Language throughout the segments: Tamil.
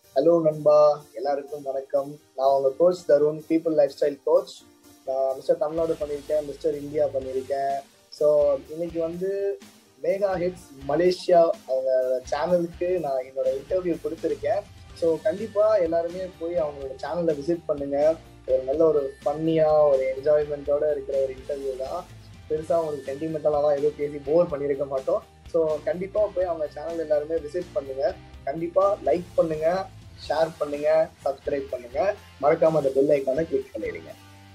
ஹலோ நண்பா எல்லாருக்கும் வணக்கம் நான் உங்க coach Tarun people lifestyle coach நான் மிஸ்டர் தமிழ்நாடு பண்ணியிருக்கேன் மிஸ்டர் இந்தியா பண்ணியிருக்கேன் ஸோ இன்னைக்கு வந்து மேகா ஹிட்ஸ் மலேசியா அவங்க சேனலுக்கு நான் என்னோட இன்டர்வியூ கொடுத்துருக்கேன் ஸோ கண்டிப்பாக எல்லாருமே போய் அவங்களோட சேனலை விசிட் பண்ணுங்க ஒரு நல்ல ஒரு ஃபன்னியாக ஒரு என்ஜாய்மெண்ட்டோட இருக்கிற ஒரு இன்டர்வியூ தான் பெருசாக உங்களுக்கு சென்டிமெண்டலாலாம் எதுவும் பேசி போர் பண்ணியிருக்க மாட்டோம் ஸோ கண்டிப்பாக போய் அவங்க சேனல் எல்லாருமே விசிட் பண்ணுங்க கண்டிப்பாக லைக் பண்ணுங்க ஷேர் பண்ணுங்க சப்ஸ்கிரைப் பண்ணுங்க மறக்காம அந்த பெல் ஐக்கானை கிளிக் பண்ணிடுங்க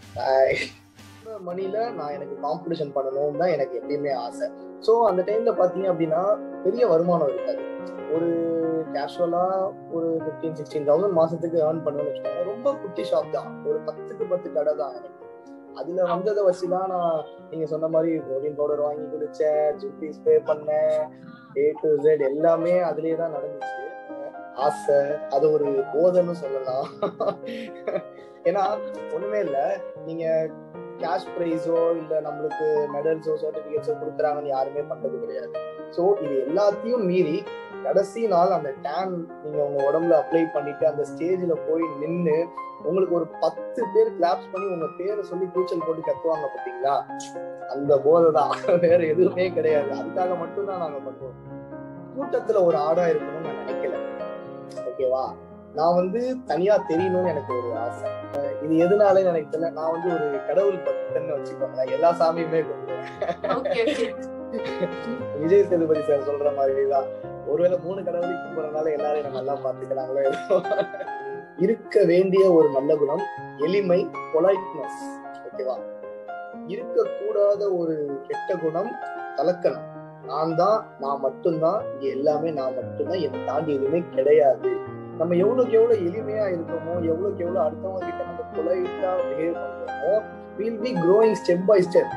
மணில நான் எனக்கு காம்படிஷன் பண்ணணும்னு தான் எனக்கு எப்பயுமே ஆசை ஸோ அந்த டைம்ல பாத்தீங்க அப்படின்னா பெரிய வருமானம் இருக்காது ஒரு கேஷுவலா ஒரு ஃபிஃப்டீன் சிக்ஸ்டீன் தௌசண்ட் மாசத்துக்கு ஏர்ன் பண்ணுவேன்னு வச்சுக்கோங்க ரொம்ப குட்டி ஷாப் தான் ஒரு பத்துக்கு பத்து கடை தான் எனக்கு அதுல வந்ததை வச்சுதான் நான் நீங்க சொன்ன மாதிரி ப்ரோட்டீன் பவுடர் வாங்கி குடிச்சேன் ஜிம் பே பண்ணேன் ஏ டு ஜெட் எல்லாமே அதுலயே தான் நடந்துச்சு ஆசை அது ஒரு போதைன்னு சொல்லலாம் ஏன்னா ஒண்ணுமே இல்ல நீங்க கேஷ் ப்ரைஸோ இல்ல நம்மளுக்கு மெடல்ஸோ சர்டிபிகேட்ஸோ கொடுக்குறாங்கன்னு யாருமே பண்றது கிடையாது ஸோ இது எல்லாத்தையும் மீறி கடைசி நாள் அந்த டேன் நீங்க உங்க உடம்புல அப்ளை பண்ணிட்டு அந்த ஸ்டேஜ்ல போய் நின்று உங்களுக்கு ஒரு பத்து பேர் கிளாப்ஸ் பண்ணி உங்க பேரை சொல்லி கூச்சல் போட்டு கத்துவாங்க பாத்தீங்களா அந்த போதை தான் வேற எதுவுமே கிடையாது அதுக்காக மட்டும்தான் நாங்க பண்ணுவோம் கூட்டத்துல ஒரு ஆடா இருக்கணும்னு நான் நினைக்கல ஓகேவா நான் வந்து தனியா தெரியணும்னு எனக்கு ஒரு ஆசை இது எதனால எனக்கு தெரியல நான் வந்து ஒரு கடவுள் பக்தன்னு வச்சுக்கோங்களேன் எல்லா சாமியுமே கும்பிடுவேன் விஜய் சேதுபதி சார் சொல்ற மாதிரிதான் ஒருவேளை மூணு கடவுளையும் கும்பிடுறதுனால எல்லாரும் என்ன நல்லா பாத்துக்கிறாங்களோ இருக்க வேண்டிய ஒரு நல்ல குணம் எளிமை பொலைட்னஸ் ஓகேவா இருக்கக்கூடாத ஒரு கெட்ட குணம் கலக்கணம் நான் தான் நான் மட்டும்தான் இங்க எல்லாமே நான் மட்டும்தான் என்னை தாண்டி எதுவுமே கிடையாது நம்ம எவ்வளவுக்கு எவ்வளவு எளிமையா இருக்கோமோ எவ்வளவுக்கு எவ்வளவு அடுத்தவங்க கிட்ட நம்ம பொலைட்டா பிஹேவ் பண்றோமோ will be growing step by step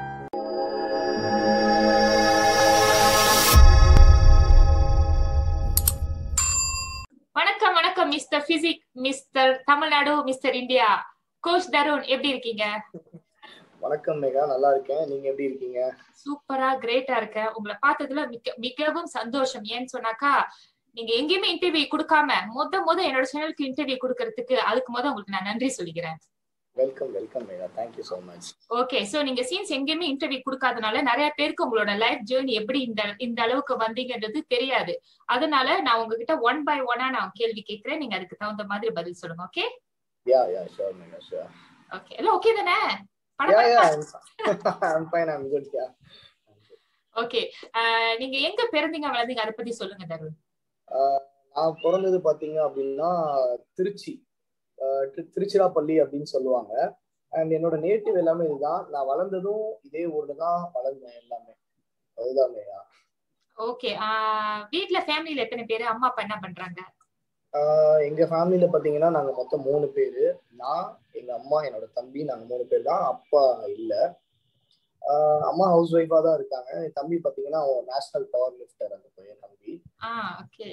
வணக்கம் வணக்கம் mister physique mister Tamil Nadu mister India coach Tarun எப்படி இருக்கீங்க வணக்கம் மேகா நல்லா இருக்கேன் நீங்க எப்படி இருக்கீங்க சூப்பரா கிரேட்டா இருக்கேன் உங்களை பார்த்ததுல மிக மிகவும் சந்தோஷம் ஏன்னு சொன்னாக்கா நீங்க எங்கேயுமே இன்டர்வியூ கொடுக்காம முத முத என்னோட சேனலுக்கு இன்டர்வியூ கொடுக்கறதுக்கு அதுக்கு முத உங்களுக்கு நான் நன்றி சொல்லிக்கிறேன் welcome welcome Megha thank you so much okay so நீங்க சீன்ஸ் எங்கேயுமே இன்டர்வியூ கொடுக்காதனால நிறைய பேருக்கு உங்களோட லைஃப் ஜேர்னி எப்படி இந்த இந்த அளவுக்கு வந்தீங்கன்றது தெரியாது அதனால நான் உங்ககிட்ட ஒன் பை ஒன்னா நான் கேள்வி கேட்கிறேன் நீங்க அதுக்கு தகுந்த மாதிரி பதில் சொல்லுங்க okay ya ya sure Megha sure okay எல்லாம் ஓகே தானே ya ya I'm fine I'm good ya okay நீங்க எங்க பிறந்தீங்க வளர்ந்தீங்க அதை பத்தி சொல்லுங்க தருண் நான் பிறந்தது பாத்தீங்க அப்படின்னா திருச்சி திருச்சிராப்பள்ளி அப்படின்னு சொல்லுவாங்க அண்ட் என்னோட நேட்டிவ் எல்லாமே இதுதான் நான் வளர்ந்ததும் இதே ஊர்ல தான் வளர்ந்தேன் எல்லாமே அதுதான் மேயா ஓகே வீட்ல ஃபேமிலில எத்தனை பேரு அம்மா அப்பா என்ன பண்றாங்க எங்க ஃபேமிலியில பாத்தீங்கன்னா நாங்க மொத்தம் மூணு பேரு நான் எங்க அம்மா என்னோட தம்பி நாங்க மூணு பேர் தான் அப்பா இல்ல அம்மா ஹவுஸ் ஒய்ஃபா தான் இருக்காங்க என் தம்பி பாத்தீங்கன்னா அவன் நேஷனல் பவர் லிஃப்டர் அந்த பையன் தம்பி ஓகே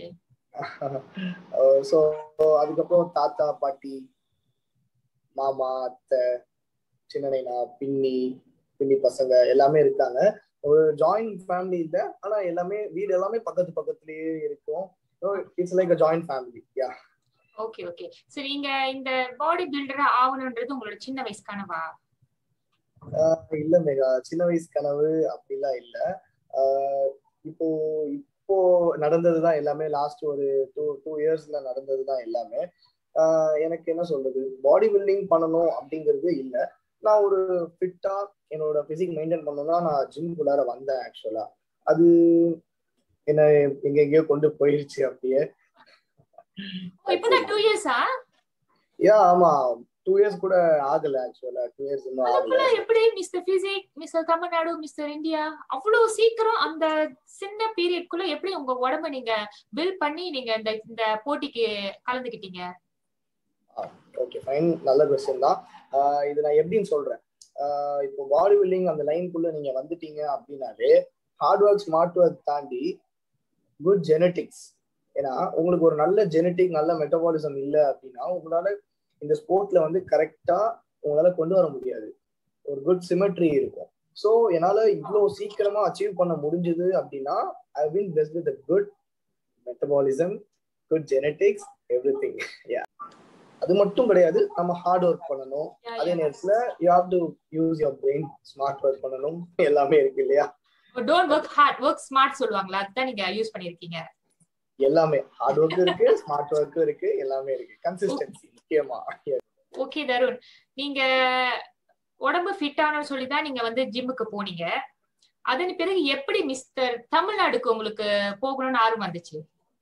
ஸோ அதுக்கப்புறம் தாத்தா பாட்டி மாமா அத்தை சின்னனைனா பின்னி பின்னி பசங்க எல்லாமே இருக்காங்க ஒரு ஜாயிண்ட் ஃபேமிலி இல்லை ஆனா எல்லாமே வீடு எல்லாமே பக்கத்து பக்கத்துலயே இருக்கும் it's like a joint family ya okay okay சரி நீங்க இந்த பாடி பில்டரா ஆகணும்ன்றது உங்களோட சின்ன வயசு கனவா இல்ல மேகா சின்ன வயசு கனவு அப்படிலாம் இல்ல இப்போ இப்போ நடந்ததுதான் எல்லாமே லாஸ்ட் ஒரு டூ டூ இயர்ஸ்ல நடந்ததுதான் எல்லாமே எனக்கு என்ன சொல்றது பாடி பில்டிங் பண்ணணும் அப்படிங்கிறது இல்லை நான் ஒரு ஃபிட்டா என்னோட பிசிக் மெயின்டைன் பண்ணணும்னா நான் ஜிம்குள்ளார வந்தேன் ஆக்சுவலா அது என்ன எங்க எங்கேயோ கொண்டு போயிருச்சு அப்படியே இப்பதான் டூ இயர்ஸா யா ஆமா டூ இயர்ஸ் கூட ஆகல ஆக்சுவலா டூ இயர்ஸ் இன்னும் ஆகல எப்படி mister physique mister Tamil Nadu mister India அவ்வளவு சீக்கிரம் அந்த சின்ன பீரியட்குள்ள எப்படி உங்க உடம்ப நீங்க பில் பண்ணி நீங்க இந்த இந்த போட்டிக்கு கலந்துக்கிட்டீங்க ஓகே ஃபைன் நல்ல கொஸ்டின் தான் இது நான் எப்படின்னு சொல்றேன் இப்போ பாடி பில்டிங் அந்த லைனுக்குள்ள நீங்க வந்துட்டீங்க அப்படின்னாலே ஹார்ட் ஒர்க் ஸ்மார்ட் ஒர்க் தாண்டி குட் ஜெனட்டிக்ஸ் ஏன்னா உங்களுக்கு ஒரு நல்ல ஜெனட்டிக் நல்ல மெட்டபாலிசம் இல்லை அப்படின்னா உங்களால இந்த ஸ்போர்ட்ல வந்து கரெக்டா உங்களால கொண்டு வர முடியாது ஒரு குட் சிமெட்ரி இருக்கும் ஸோ என்னால இவ்வளோ சீக்கிரமா அச்சீவ் பண்ண முடிஞ்சது அப்படின்னா I been best with good metabolism good genetics everything அது மட்டும் கிடையாது நம்ம ஹார்ட் ஒர்க் பண்ணணும் அதே நேரத்துல you have to use your brain smart work பண்ணணும் எல்லாமே இருக்கு இல்லையா don't work hard work smart சொல்லுவாங்களா அதுதான் நீங்க யூஸ் பண்ணிருக்கீங்க எல்லாமே ஹார்ட் ஒர்க் இருக்கு ஸ்மார்ட் ஒர்க்கும் இருக்கு எல்லாமே இருக்கு கன்சிஸ்டன்சி முக்கியமா ஓகே தருண் நீங்க உடம்பு ஃபிட் ஆகணும்னு சொல்லி தான் நீங்க வந்து ஜிம்முக்கு போனீங்க அதன் பிறகு எப்படி மிஸ்டர் தமிழ்நாடுக்கு உங்களுக்கு போகணும்னு ஆர்வம் வந்துச்சு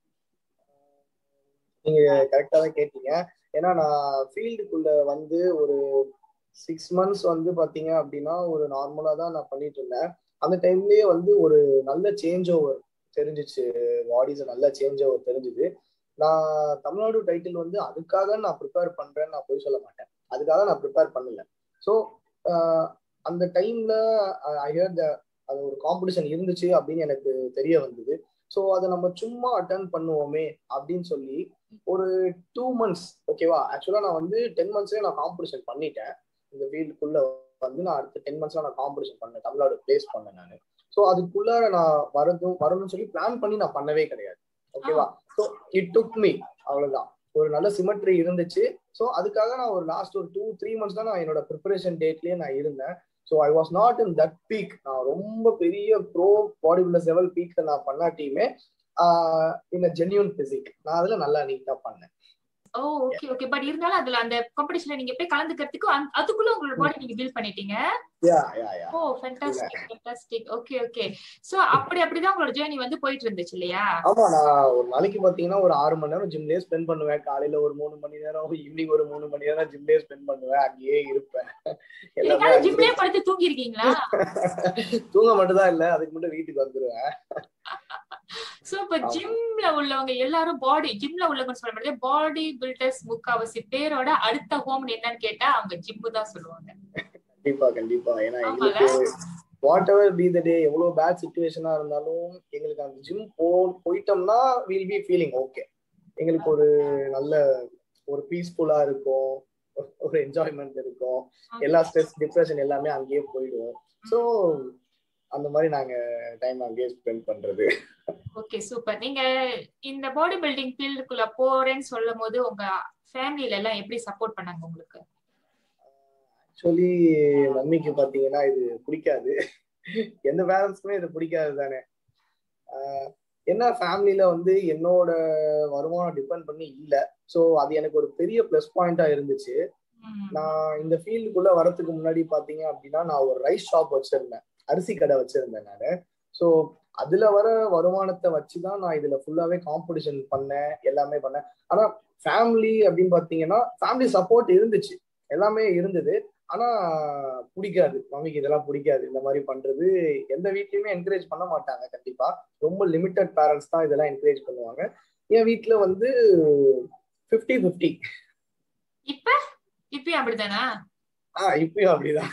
நீங்க கரெக்டா தான் கேட்டீங்க ஏன்னா நான் ஃபீல்டுக்குள்ள வந்து ஒரு சிக்ஸ் மந்த்ஸ் வந்து பாத்தீங்க அப்படின்னா ஒரு நார்மலா தான் நான் பண்ணிட்டு இருந்தேன் அந்த டைம்லயே வந்து ஒரு நல்ல சேஞ்ச் ஓவர் தெரிஞ்சிச்சு பாடிஸ் நல்ல சேஞ்ச் ஓவர் தெரிஞ்சுது நான் தமிழ்நாடு டைட்டில் வந்து அதுக்காக நான் ப்ரிப்பேர் பண்றேன்னு நான் போய் சொல்ல மாட்டேன் அதுக்காக நான் ப்ரிப்பேர் பண்ணல ஸோ அந்த டைம்ல ஐ ஹியர் த அது ஒரு காம்படிஷன் இருந்துச்சு அப்படின்னு எனக்கு தெரிய வந்தது ஸோ அதை நம்ம சும்மா அட்டன் பண்ணுவோமே அப்படின்னு சொல்லி ஒரு டூ மந்த்ஸ் ஓகேவா ஆக்சுவலா நான் வந்து டென் மந்த்ஸ்லேயே நான் காம்படிஷன் பண்ணிட்டேன் இந்த ஃபீல்டுக்குள்ள வந்து நான் அடுத்த டென் மந்த்ஸ்ல நான் காம்படிஷன் பண்ணேன் தமிழ்நாடு பிளேஸ் பண்ணேன் நான் ஸோ அதுக்குள்ள நான் வரதும் வரணும்னு சொல்லி பிளான் பண்ணி நான் பண்ணவே கிடையாது ஓகேவா ஸோ இட் டுக் மீ அவ்வளவுதான் ஒரு நல்ல சிமெட்ரி இருந்துச்சு ஸோ அதுக்காக நான் ஒரு லாஸ்ட் ஒரு டூ த்ரீ மந்த்ஸ் தான் நான் என்னோட ப்ரிப்பரேஷன் டேட்லயே நான் இருந்தேன் so I was not in that peak நான் ரொம்ப பெரிய ப்ரோ பாடி பில்டர்ஸ் லெவல் பீக்ல நான் பண்ணாட்டியுமே இந்த ஜென்யூன் பிசிக் நான் அதுல நல்லா நீட்டா பண்ணேன் ஓ ஓகே ஓகே பட் இருந்தாலும் அதுல அந்த காம்படிஷன்ல நீங்க போய் கலந்துக்கிறதுக்கு அதுக்குள்ள உங்களோட பாடி நீங்க பில்ட் பண்ணிட்டீங்க oh fantastic fantastic okay okay so அப்படி அப்படிதான் உங்களோட ஜேர்னி வந்து போயிட்டு இருந்துச்சு இல்லையா ஆமா நான் ஒரு நாளைக்கு பாத்தீங்கன்னா ஒரு ஆறு மணி நேரம் ஜிம்லயே ஸ்பெண்ட் பண்ணுவேன் காலையில ஒரு மூணு மணி நேரம் ஈவினிங் ஒரு மூணு மணி நேரம் ஜிம்லயே ஸ்பெண்ட் பண்ணுவேன் அங்கேயே இருப்பேன் ஜிம்லயே படுத்து தூங்கி இருக்கீங்களா தூங்க மட்டும் தான் இல்ல அதுக்கு மட்டும் வீட்டுக்கு வந்துருவேன் சோ இப்ப ஜிம்ல உள்ளவங்க எல்லாரும் பாடி ஜிம்ல உள்ளவங்க சொல்ல முடியாது பாடி பில்டர்ஸ் முக்காவாசி பேரோட அடுத்த ஹோம் என்னன்னு கேட்டா அவங்க ஜிம்மு தான் சொல்லுவாங்க கண்டிப்பா கண்டிப்பா ஏன்னா எங்களுக்கு வாட் எவர் பி த டே எவ்வளவு பேட் சுச்சுவேஷனா இருந்தாலும் எங்களுக்கு அந்த ஜிம் போ போயிட்டோம்னா வில் பி ஃபீலிங் ஓகே எங்களுக்கு ஒரு நல்ல ஒரு பீஸ்ஃபுல்லா இருக்கும் ஒரு என்ஜாய்மெண்ட் இருக்கும் எல்லா ஸ்ட்ரெஸ் டிப்ரெஷன் எல்லாமே அங்கேயே போயிடும் ஸோ அந்த மாதிரி நாங்க டைம் அங்கேயே ஸ்பெண்ட் பண்றது ஓகே சூப்பர் நீங்க இந்த பாடி பில்டிங் ஃபீல்டுக்குள்ள போறேன்னு சொல்லும் போது உங்க ஃபேமிலில எல்லாம் எப்படி சப்போர்ட் பண்ணாங்க உங்களுக்கு ஆக்சுவலி மம்மிக்கு பாத்தீங்கன்னா இது பிடிக்காது எந்த பேரண்ட்ஸ்க்குமே இது பிடிக்காது தானே என்ன ஃபேமிலியில வந்து என்னோட வருமானம் டிபெண்ட் பண்ணி இல்ல ஸோ அது எனக்கு ஒரு பெரிய ப்ளஸ் பாயிண்டா இருந்துச்சு நான் இந்த ஃபீல்டுக்குள்ள வரதுக்கு முன்னாடி பாத்தீங்க அப்படின்னா நான் ஒரு ரைஸ் ஷாப் வச்சிருந்தேன் அரிசி கடை வச்சிருந்தேன் நான் ஸோ அதுல வர வருமானத்தை வச்சுதான் நான் இதுல ஃபுல்லாவே காம்படிஷன் பண்ணேன் எல்லாமே பண்ணேன் ஆனா ஃபேமிலி அப்படின்னு பாத்தீங்கன்னா ஃபேமிலி சப்போர்ட் இருந்துச்சு எல்லாமே இருந்தது ஆனா பிடிக்காது மம்மிக்கு இதெல்லாம் பிடிக்காது இந்த மாதிரி பண்றது எந்த வீட்லயுமே என்கரேஜ் பண்ண மாட்டாங்க கண்டிப்பா ரொம்ப லிமிட்டட் பேரண்ட்ஸ் தான் இதெல்லாம் என்கரேஜ் பண்ணுவாங்க என் வீட்டுல வந்து பிப்டி பிப்டி இப்ப இப்பயும் அப்படிதானா ஆஹ் இப்பயும் அப்படிதான்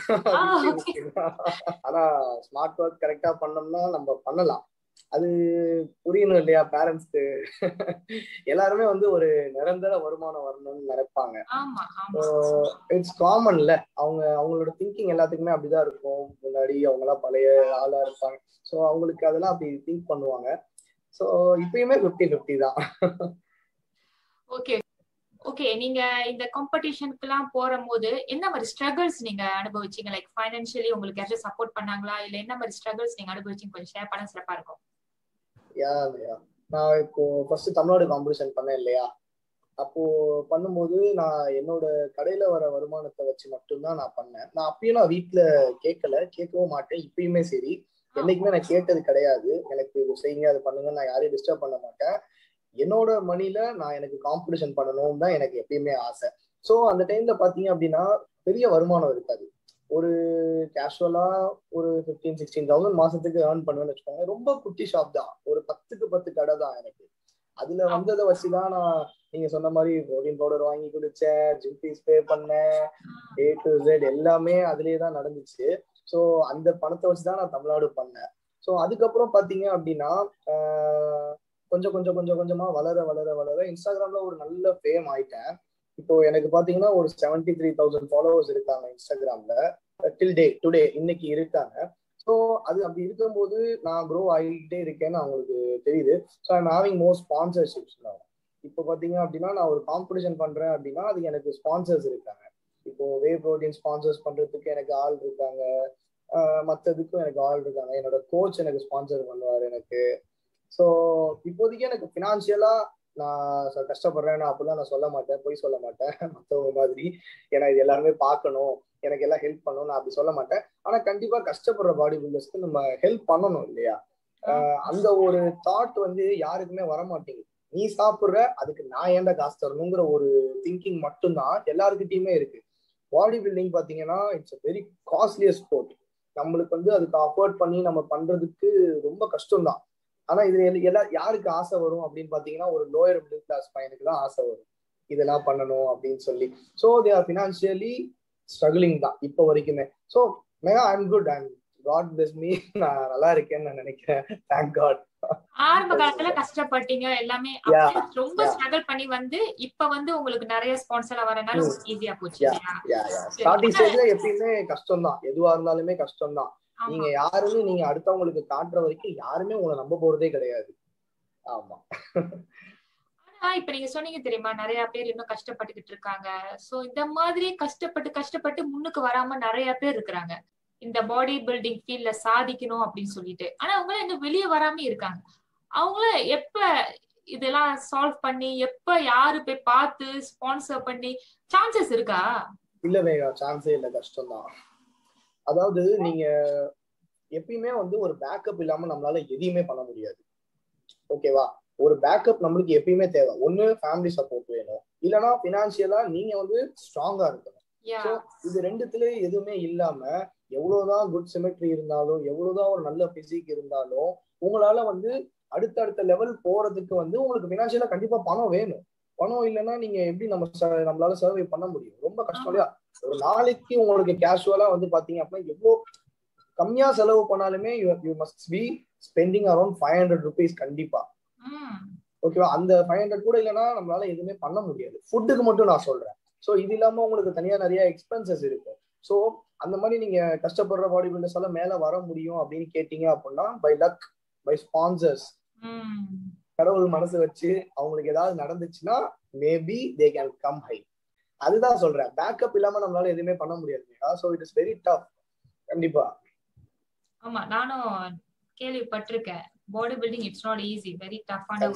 ஆனா ஸ்மார்ட் ஒர்க் கரெக்டா பண்ணோம்னா நம்ம பண்ணலாம் அது புரியணும் இல்லையா பேரண்ட்ஸ்க்கு எல்லாருமே வந்து ஒரு நிரந்தர வருமானம் வரணும்னு நினைப்பாங்க இட்ஸ் காமன்ல அவங்க அவங்களோட திங்கிங் எல்லாத்துக்குமே அப்படிதான் இருக்கும் முன்னாடி அவங்க எல்லாம் பழைய ஆளா இருப்பாங்க ஸோ அவங்களுக்கு அதெல்லாம் அப்படி திங்க் பண்ணுவாங்க ஸோ இப்பயுமே ஃபிஃப்டி ஃபிஃப்டி தான் ஓகே ஓகே நீங்க இந்த காம்படிஷனுக்கு எல்லாம் போற போது என்ன மாதிரி ஸ்ட்ரகிள்ஸ் நீங்க அனுபவிச்சீங்க லைக் ஃபைனான்சியலி உங்களுக்கு யாராச்சும் சப்போர்ட் பண்ணாங்களா இல்ல என்ன மாதிரி ஸ்ட்ரகிள்ஸ் நீங்க அனுபவிச்சீங்க கொஞ்சம் ஷேர் பண்ண சிறப்பா இருக்கும் யா நான் இப்போ ஃபர்ஸ்ட் தமிழ்நாடு காம்படிஷன் பண்ணேன் இல்லையா அப்போ பண்ணும்போது நான் என்னோட கடையில வர வருமானத்தை வச்சு மட்டும்தான் நான் பண்ணேன் நான் அப்பயும் நான் வீட்டுல கேட்கல கேட்கவும் மாட்டேன் இப்பயுமே சரி என்னைக்குமே நான் கேட்டது கிடையாது எனக்கு இது செய்யுங்க அது பண்ணுங்க நான் யாரையும் டிஸ்டர்ப் பண்ண மாட்டேன் என்னோட மணில நான் எனக்கு காம்படிஷன் பண்ணணும் தான் எனக்கு எப்பயுமே ஆசை ஸோ அந்த டைம்ல பாத்தீங்க அப்படின்னா பெரிய வருமானம் இருக்காது ஒரு கேஷுவலா ஒரு ஃபிஃப்டீன் சிக்ஸ்டீன் தௌசண்ட் மாசத்துக்கு ஏர்ன் பண்ணுவேன்னு வச்சுக்கோங்க ரொம்ப குட்டி ஷாப் தான் ஒரு பத்துக்கு பத்து கடை தான் எனக்கு அதுல வந்ததை வச்சுதான் நான் நீங்க சொன்ன மாதிரி ப்ரோட்டீன் பவுடர் வாங்கி குடிச்சேன் ஜிம் ஃபீஸ் பே பண்ணேன் ஏ டு ஜெட் எல்லாமே அதுலயே தான் நடந்துச்சு ஸோ அந்த பணத்தை வச்சுதான் நான் தமிழ்நாடு பண்ணேன் ஸோ அதுக்கப்புறம் பாத்தீங்க அப்படின்னா கொஞ்சம் கொஞ்சம் கொஞ்சம் கொஞ்சமா வளர வளர வளர இன்ஸ்டாகிராம்ல ஒரு நல்ல ஃபேம் ஆயிட்டேன் இப்போ எனக்கு பாத்தீங்கன்னா ஒரு செவன்டி த்ரீ தௌசண்ட் ஃபாலோவர்ஸ் இருக்காங்க இன்ஸ்டாகிராம்ல டில் டே டுடே இன்னைக்கு இருக்காங்க ஸோ அது அப்படி இருக்கும்போது நான் க்ரோ ஆகிட்டே இருக்கேன்னு அவங்களுக்கு தெரியுது so I'm having more sponsorships இப்போ பாத்தீங்க அப்படின்னா நான் ஒரு காம்படிஷன் பண்றேன் அப்படின்னா அது எனக்கு ஸ்பான்சர்ஸ் இருக்காங்க இப்போ வே ப்ரோட்டீன் ஸ்பான்சர்ஸ் பண்றதுக்கு எனக்கு ஆள் இருக்காங்க மற்றதுக்கும் எனக்கு ஆள் இருக்காங்க என்னோட கோச் எனக்கு ஸ்பான்சர் பண்ணுவார் எனக்கு ஸோ இப்போதைக்கு எனக்கு ஃபினான்ஷியலா நான் கஷ்டப்படுறேன் நான் அப்படிலாம் நான் சொல்ல மாட்டேன் போய் சொல்ல மாட்டேன் மற்றவங்க மாதிரி ஏன்னா இது எல்லாருமே பார்க்கணும் எனக்கு எல்லாம் ஹெல்ப் பண்ணணும் நான் அப்படி சொல்ல மாட்டேன் ஆனா கண்டிப்பா கஷ்டப்படுற பாடி பில்டர்ஸ்க்கு நம்ம ஹெல்ப் பண்ணணும் இல்லையா அந்த ஒரு தாட் வந்து யாருக்குமே வர மாட்டேங்குது நீ சாப்பிடுற அதுக்கு நான் ஏன்டா காசு தரணுங்கிற ஒரு திங்கிங் மட்டும்தான் எல்லாருக்கிட்டையுமே இருக்கு பாடி பில்டிங் பாத்தீங்கன்னா இட்ஸ் வெரி காஸ்ட்லியர் ஸ்போர்ட் நம்மளுக்கு வந்து அதுக்கு அஃபோர்ட் பண்ணி நம்ம பண்றதுக்கு ரொம்ப கஷ்டம் தான் ஆனா இது எல்லா யாருக்கு ஆசை வரும் அப்படின்னு பாத்தீங்கன்னா ஒரு லோயர் மிடில் கிளாஸ் பையனுக்கு தான் ஆசை வரும் இதெல்லாம் பண்ணணும் அப்படின்னு சொல்லி so they are financially struggling தான் இப்போ வரைக்குமே so Megha I'm good and god bless me நான் நல்லா இருக்கேன்னு நான் நினைக்கிறேன் தேங்க் காட் ஆரம்ப காலத்துல கஷ்டப்பட்டீங்க எல்லாமே ரொம்ப ஸ்ட்ரகிள் பண்ணி வந்து இப்ப வந்து உங்களுக்கு நிறைய ஸ்பான்சர் வரனால ஈஸியா போச்சு ஸ்டார்டிங் ஸ்டேஜ்ல எப்பயுமே கஷ்டம் தான் எதுவா இருந்தாலுமே கஷ்டம் தான் நீங்க யாருன்னு நீங்க அடுத்தவங்களுக்கு காட்டுற வரைக்கும் யாருமே உங்களை நம்ப போறதே கிடையாது ஆமா ஆனா இப்ப நீங்க சொன்னீங்க தெரியுமா நிறைய பேர் இன்னும் கஷ்டப்பட்டுக்கிட்டு இருக்காங்க சோ இந்த மாதிரி கஷ்டப்பட்டு கஷ்டப்பட்டு முன்னுக்கு வராம நிறைய பேர் இருக்கிறாங்க இந்த பாடி பில்டிங் ஃபீல்ட்ல சாதிக்கணும் அப்படின்னு சொல்லிட்டு ஆனா அவங்க இன்னும் வெளியே வராம இருக்காங்க அவங்கள எப்ப இதெல்லாம் சால்வ் பண்ணி எப்ப யாரு போய் பார்த்து ஸ்பான்சர் பண்ணி சான்சஸ் இருக்கா இல்ல வேகா சான்ஸே இல்ல கஷ்டம் தான் அதாவது நீங்க எப்பயுமே வந்து ஒரு பேக்கப் இல்லாம நம்மளால எதையுமே பண்ண முடியாது ஓகேவா ஒரு பேக்கப் நம்மளுக்கு எப்பயுமே தேவை ஒண்ணு ஃபேமிலி சப்போர்ட் வேணும் இல்லைன்னா பினான்சியலா நீங்க வந்து ஸ்ட்ராங்கா இருக்கணும் இது ரெண்டுத்துல எதுவுமே இல்லாம எவ்வளவுதான் குட் சிமெட்ரி இருந்தாலும் எவ்வளவுதான் ஒரு நல்ல பிசிக் இருந்தாலும் உங்களால வந்து அடுத்தடுத்த லெவல் போறதுக்கு வந்து உங்களுக்கு பினான்சியலா கண்டிப்பா பணம் வேணும் பணம் இல்லைன்னா நீங்க எப்படி நம்ம நம்மளால சர்வை பண்ண முடியும் ரொம்ப கஷ்டம் இல்லையா ஒரு நாளைக்கு உங்களுக்கு கேஷுவலா வந்து பாத்தீங்க அப்படின்னா எவ்வளவு கம்மியா செலவு பண்ணாலுமே you must be spending around five hundred rupees கண்டிப்பா ஓகேவா அந்த ஃபைவ் ஹண்ட்ரட் கூட இல்லைன்னா நம்மளால எதுவுமே பண்ண முடியாது ஃபுட்டுக்கு மட்டும் நான் சொல்றேன் ஸோ இது இல்லாம உங்களுக்கு தனியா நிறைய எக்ஸ்பென்சஸ் இருக்கும் ஸோ அந்த மாதிரி நீங்க கஷ்டப்படுற பாடி பில்டர்ஸ் எல்லாம் மேல வர முடியும் அப்படின்னு கேட்டீங்க அப்படின்னா பை லக் பை ஸ்பான்சர்ஸ் கடவுள் மனசு வச்சு அவங்களுக்கு ஏதாவது நடந்துச்சுன்னா maybe they can come high அதுதான் சொல்றேன் பேக்கப் இல்லாம நம்மளால எதுவுமே பண்ண முடியாது so it is very tough கண்டிப்பா ஆமா நானும் கேள்விப்பட்டிருக்கேன் body building it's not easy very டஃப்பான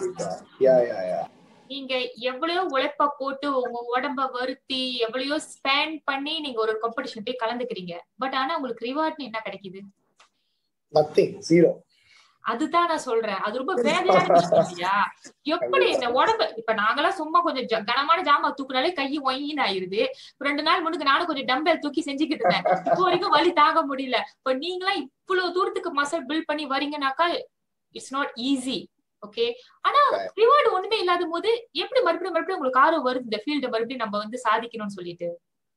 நீங்க எவ்வளவு உழைப்ப போட்டு உங்க உடம்ப வருத்தி எவ்வளவோ ஸ்பெண்ட் பண்ணி நீங்க ஒரு காம்படிஷன் போய் கலந்துக்கிறீங்க பட் ஆனா உங்களுக்கு ரிவார்ட்னு என்ன கிடைக்குது நத்திங் ஜீரோ அதுதான் நான் சொல்றேன் அது ரொம்ப வேதனையான விஷயம் இல்லையா எப்படி இந்த உடம்பு இப்ப நாங்கெல்லாம் சும்மா கொஞ்சம் கனமான ஜாமா தூக்குனாலே கை ஒயின்னு ஆயிருது ரெண்டு நாள் முன்னுக்கு நானும் கொஞ்சம் டம்பல் தூக்கி செஞ்சுக்கிட்டு இருந்தேன் இப்போ வரைக்கும் வலி தாங்க முடியல இப்ப நீங்களாம் இவ்வளவு தூரத்துக்கு மசல் பில்ட் பண்ணி வரீங்கன்னாக்கா இட்ஸ் நாட் ஈஸி ஓகே ஆனா ரிவார்டு ஒண்ணுமே இல்லாத போது எப்படி மறுபடியும் மறுபடியும் உங்களுக்கு ஆர்வம் வருது இந்த ஃபீல்டு மறுபடியும் நம்ம வந்து சாதிக்கணும்னு சொல்லிட்டு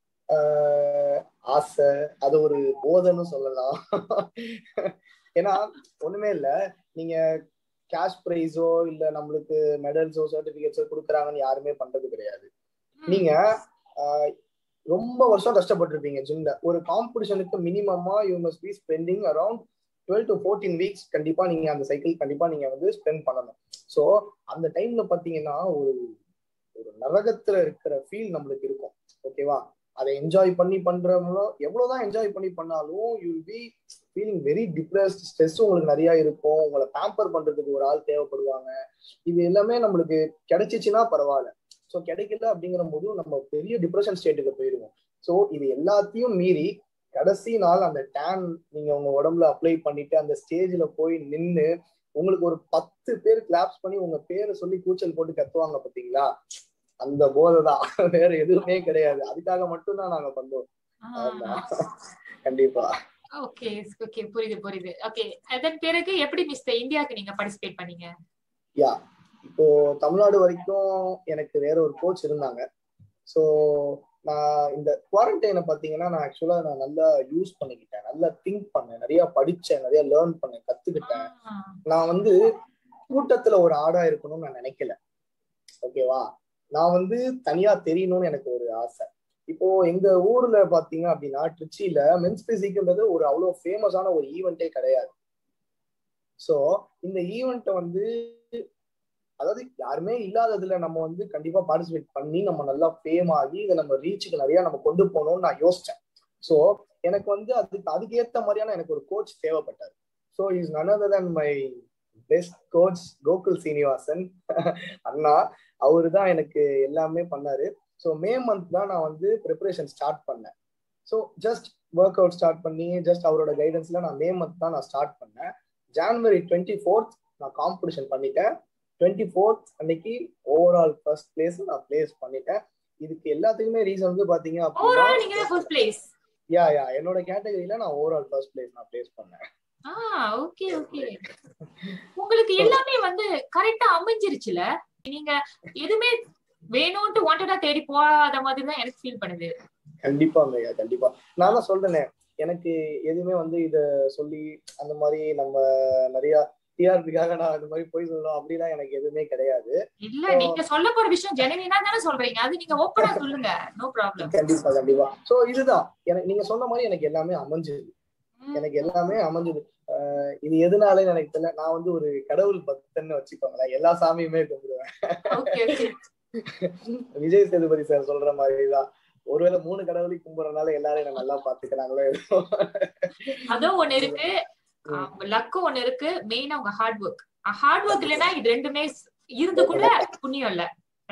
ஆசை அது ஒரு போதன்னு சொல்லலாம் ஏன்னா ஒண்ணுமே இல்ல நீங்க கேஷ் ப்ரைஸோ இல்ல நம்மளுக்கு மெடல்ஸோ சர்டிபிகேட்ஸோ கொடுக்குறாங்கன்னு யாருமே பண்றது கிடையாது நீங்க ரொம்ப வருஷம் கஷ்டப்பட்டிருப்பீங்க ஜிம்ல ஒரு காம்படிஷனுக்கு மினிமமா you must be spending around twelve to fourteen weeks கண்டிப்பா நீங்க அந்த சைக்கிள் கண்டிப்பா நீங்க வந்து ஸ்பெண்ட் பண்ணணும் ஸோ அந்த டைம்ல பாத்தீங்கன்னா ஒரு ஒரு நரகத்துல இருக்கிற ஃபீல் நம்மளுக்கு இருக்கும் ஓகேவா அதை என்ஜாய் பண்ணி பண்றவங்களோ எவ்வளவுதான் என்ஜாய் பண்ணி பண்ணாலும் you be feeling very depressed stress உங்களுக்கு நிறைய இருக்கும் உங்களை பேம்பர் பண்றதுக்கு ஒரு ஆள் தேவைப்படுவாங்க இது எல்லாமே நம்மளுக்கு கிடைச்சிச்சுன்னா பரவாயில்ல ஸோ கிடைக்கல அப்படிங்கிற போது நம்ம பெரிய டிப்ரெஷன் ஸ்டேட்டுக்கு போயிருவோம் ஸோ இது எல்லாத்தையும் மீறி கடைசி நாள் அந்த டேன் நீங்க உங்க உடம்புல அப்ளை பண்ணிட்டு அந்த ஸ்டேஜ்ல போய் நின்று உங்களுக்கு ஒரு பத்து பேர் கிளாப்ஸ் பண்ணி உங்க பேரை சொல்லி கூச்சல் போட்டு கத்துவாங்க பாத்தீங்களா அந்த போதை தான் வேற எதுவுமே கிடையாது அதுக்காக மட்டும் தான் நாங்க பண்றோம் ஆமா கண்டிப்பா ஓகே ஓகே புரியுது புரியுது ஓகே அதன் பிறகு எப்படி மிஸ்டர் இந்தியாவுக்கு நீங்க பார்ட்டிசிபேட் பண்ணீங்க யா இப்போ தமிழ்நாடு வரைக்கும் எனக்கு வேற ஒரு கோச் இருந்தாங்க ஸோ நான் இந்த குவாரண்டைனை பார்த்தீங்கன்னா நான் ஆக்சுவலா நான் நல்லா யூஸ் பண்ணிக்கிட்டேன் நல்லா திங்க் பண்ணேன் நிறைய படிச்சேன் நிறைய லேர்ன் பண்ணேன் கத்துக்கிட்டேன் நான் வந்து கூட்டத்துல ஒரு ஆடா இருக்கணும்னு நான் நினைக்கல ஓகேவா நான் வந்து தனியா தெரியணும்னு எனக்கு ஒரு ஆசை இப்போ எங்க ஊர்ல பாத்தீங்க அப்படின்னா ட்ரிச்சியில மென்ஸ் பிசிக்ன்றது ஒரு அவ்வளவு ஃபேமஸான ஒரு ஈவெண்ட்டே கிடையாது ஸோ இந்த ஈவெண்ட்டை வந்து அதாவது யாருமே இல்லாததுல நம்ம வந்து கண்டிப்பா பார்ட்டிசிபேட் பண்ணி நம்ம நல்லா ஃபேம் ஆகி இதை நம்ம ரீச்சுக்கு நிறைய நம்ம கொண்டு போகணும்னு நான் யோசிச்சேன் ஸோ எனக்கு வந்து அதுக்கு அதுக்கு ஏத்த மாதிரியான எனக்கு ஒரு கோச் தேவைப்பட்டார் so is none other than my best coach Gokul Srinivasan அண்ணா அவரு தான் எனக்கு எல்லாமே பண்ணாரு ஸோ மே மந்த் தான் நான் வந்து ப்ரிப்பரேஷன் ஸ்டார்ட் பண்ணேன் so just work out start பண்ணி ஜஸ்ட் அவரோட கைடன்ஸ்ல நான் மே மந்த் தான் நான் ஸ்டார்ட் பண்ணேன் ஜான்வரி டுவெண்ட்டி ஃபோர்த் நான் காம்படிஷன் பண்ணிட்டேன் டுவெண்ட்டி ஃபோர்த் அன்னைக்கு ஓவரால் ஃபர்ஸ்ட் பிளேஸ் நான் பிளேஸ் பண்ணிட்டேன் இதுக்கு எல்லாத்துக்குமே ரீசன் வந்து பாத்தீங்க ஓவரால் நீங்க தான் ஃபர்ஸ்ட் பிளேஸ் யா யா என்னோட கேட்டகரியில நான் ஓவரால் ஃபர்ஸ்ட் பிளேஸ் நான் பிளேஸ் பண்ணேன் ஆ ஓகே ஓகே உங்களுக்கு எல்லாமே வந்து கரெக்டா அமைஞ்சிருச்சுல நீங்க எதுவுமே வேணும்ட்டு வாண்டடா தேடி போகாத மாதிரி தான் எனக்கு ஃபீல் பண்ணுது கண்டிப்பா ஐயா கண்டிப்பா நான் தான் சொல்றேனே எனக்கு எதுவுமே வந்து இத சொல்லி அந்த மாதிரி நம்ம நிறைய டிஆர்பிக்காக நான் அந்த மாதிரி போய் சொல்லணும் அப்படிலாம் எனக்கு எதுவுமே கிடையாது இல்ல நீங்க சொல்ல போற விஷயம் ஜெனவினா தானே சொல்றீங்க அது நீங்க ஓப்பனா சொல்லுங்க நோ ப்ராப்ளம் கண்டிப்பா கண்டிப்பா சோ இதுதான் எனக்கு நீங்க சொன்ன மாதிரி எனக்கு எல்லாமே அமைஞ்சது எனக்கு எல்லாமே அமைஞ்சது இது எதனால எனக்கு தெரியல நான் வந்து ஒரு கடவுள் பக்தன்னு வச்சுக்கோங்களேன் எல்லா சாமியுமே கும்பிடுவேன் விஜய் சேதுபதி சார் சொல்ற மாதிரிதான் ஒருவேளை மூணு கடவுளையும் கும்பிடுறதுனால எல்லாரும் என்ன நல்லா பாத்துக்கிறாங்களோ அதுவும் ஒண்ணு இருக்கு லக்கு ஒண்ணு இருக்கு மெயினா உங்க ஹார்ட் ஒர்க் ஹார்ட் ஒர்க் இல்லைன்னா இது ரெண்டுமே இருந்து கூட புண்ணியம் இல்ல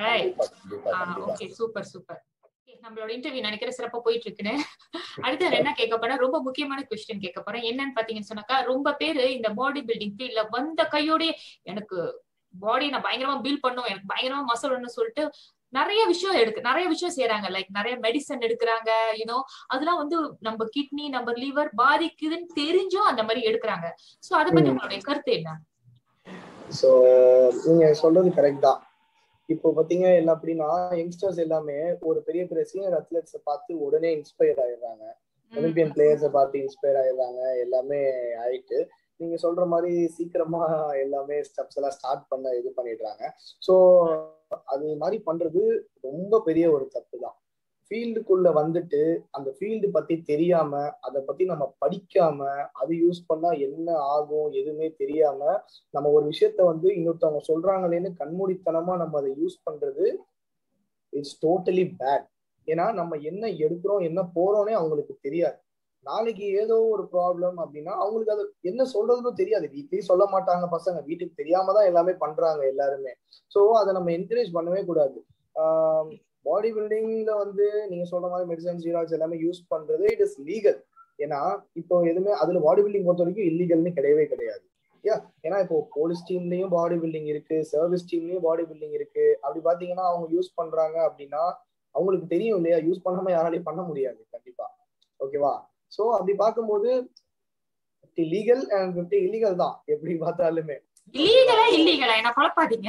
ஓகே சூப்பர் சூப்பர் நம்மளோட இன்டர்வியூ நினைக்கிற சிறப்பா போயிட்டு இருக்குன்னு அடுத்து என்ன கேட்க போறேன் ரொம்ப முக்கியமான கொஸ்டின் கேட்க போறேன் என்னன்னு பாத்தீங்கன்னு சொன்னாக்கா ரொம்ப பேரு இந்த பாடி பில்டிங் ஃபீல்ட்ல வந்த கையோடய எனக்கு பாடி நான் பயங்கரமா பில்ட் பண்ணும் எனக்கு பயங்கரமா மசல் சொல்லிட்டு நிறைய விஷயம் எடுக்கு நிறைய விஷயம் செய்யறாங்க லைக் நிறைய மெடிசன் எடுக்கிறாங்க யூனோ அதெல்லாம் வந்து நம்ம கிட்னி நம்ம லிவர் பாதிக்குதுன்னு தெரிஞ்சும் அந்த மாதிரி எடுக்கிறாங்க சோ அதை பத்தி உங்களுடைய கருத்து என்ன சோ நீங்க சொல்றது கரெக்ட் தான் இப்போ பாத்தீங்க என்ன அப்படின்னா யங்ஸ்டர்ஸ் எல்லாமே ஒரு பெரிய பெரிய சீனியர் அத்லெட்ஸை பார்த்து உடனே இன்ஸ்பயர் ஆயிடுறாங்க ஒலிம்பியன் பிளேயர்ஸை பார்த்து இன்ஸ்பயர் ஆயிடுறாங்க எல்லாமே ஆயிட்டு நீங்க சொல்ற மாதிரி சீக்கிரமா எல்லாமே ஸ்டெப்ஸ் எல்லாம் ஸ்டார்ட் பண்ண இது பண்ணிடுறாங்க ஸோ அது மாதிரி பண்றது ரொம்ப பெரிய ஒரு தப்பு தான் ஃபீல்டுக்குள்ள வந்துட்டு அந்த ஃபீல்டு பத்தி தெரியாம அதை பத்தி நம்ம படிக்காம அது யூஸ் பண்ணா என்ன ஆகும் எதுவுமே தெரியாம நம்ம ஒரு விஷயத்த வந்து இன்னொருத்தவங்க சொல்றாங்களேன்னு கண்மூடித்தனமா நம்ம அதை யூஸ் பண்றது இட்ஸ் டோட்டலி பேட் ஏன்னா நம்ம என்ன எடுக்கிறோம் என்ன போறோம்னே அவங்களுக்கு தெரியாது நாளைக்கு ஏதோ ஒரு ப்ராப்ளம் அப்படின்னா அவங்களுக்கு அது என்ன சொல்றதுன்னு தெரியாது வீட்லயும் சொல்ல மாட்டாங்க பசங்க வீட்டுக்கு தெரியாம தான் எல்லாமே பண்றாங்க எல்லாருமே ஸோ அதை நம்ம என்கரேஜ் பண்ணவே கூடாது பாடி பில்டிங்ல வந்து நீங்க சொல்ற மாதிரி மெடிசன் ஜீராக்ஸ் எல்லாமே யூஸ் பண்றது இட் இஸ் லீகல் ஏன்னா இப்போ எதுவுமே அதுல பாடி பில்டிங் பொறுத்த வரைக்கும் இல்லீகல்னு கிடையவே கிடையாது யா ஏன்னா இப்போ போலீஸ் டீம்லயும் பாடி பில்டிங் இருக்கு சர்வீஸ் டீம்லயும் பாடி பில்டிங் இருக்கு அப்படி பாத்தீங்கன்னா அவங்க யூஸ் பண்றாங்க அப்படின்னா அவங்களுக்கு தெரியும் இல்லையா யூஸ் பண்ணாம யாராலையும் பண்ண முடியாது கண்டிப்பா ஓகேவா சோ அப்படி பார்க்கும்போது fifty legal and fifty illegal தான் எப்படி பார்த்தாலுமே இல்லீகலா இல்லீகலா என்ன குழப்பாதீங்க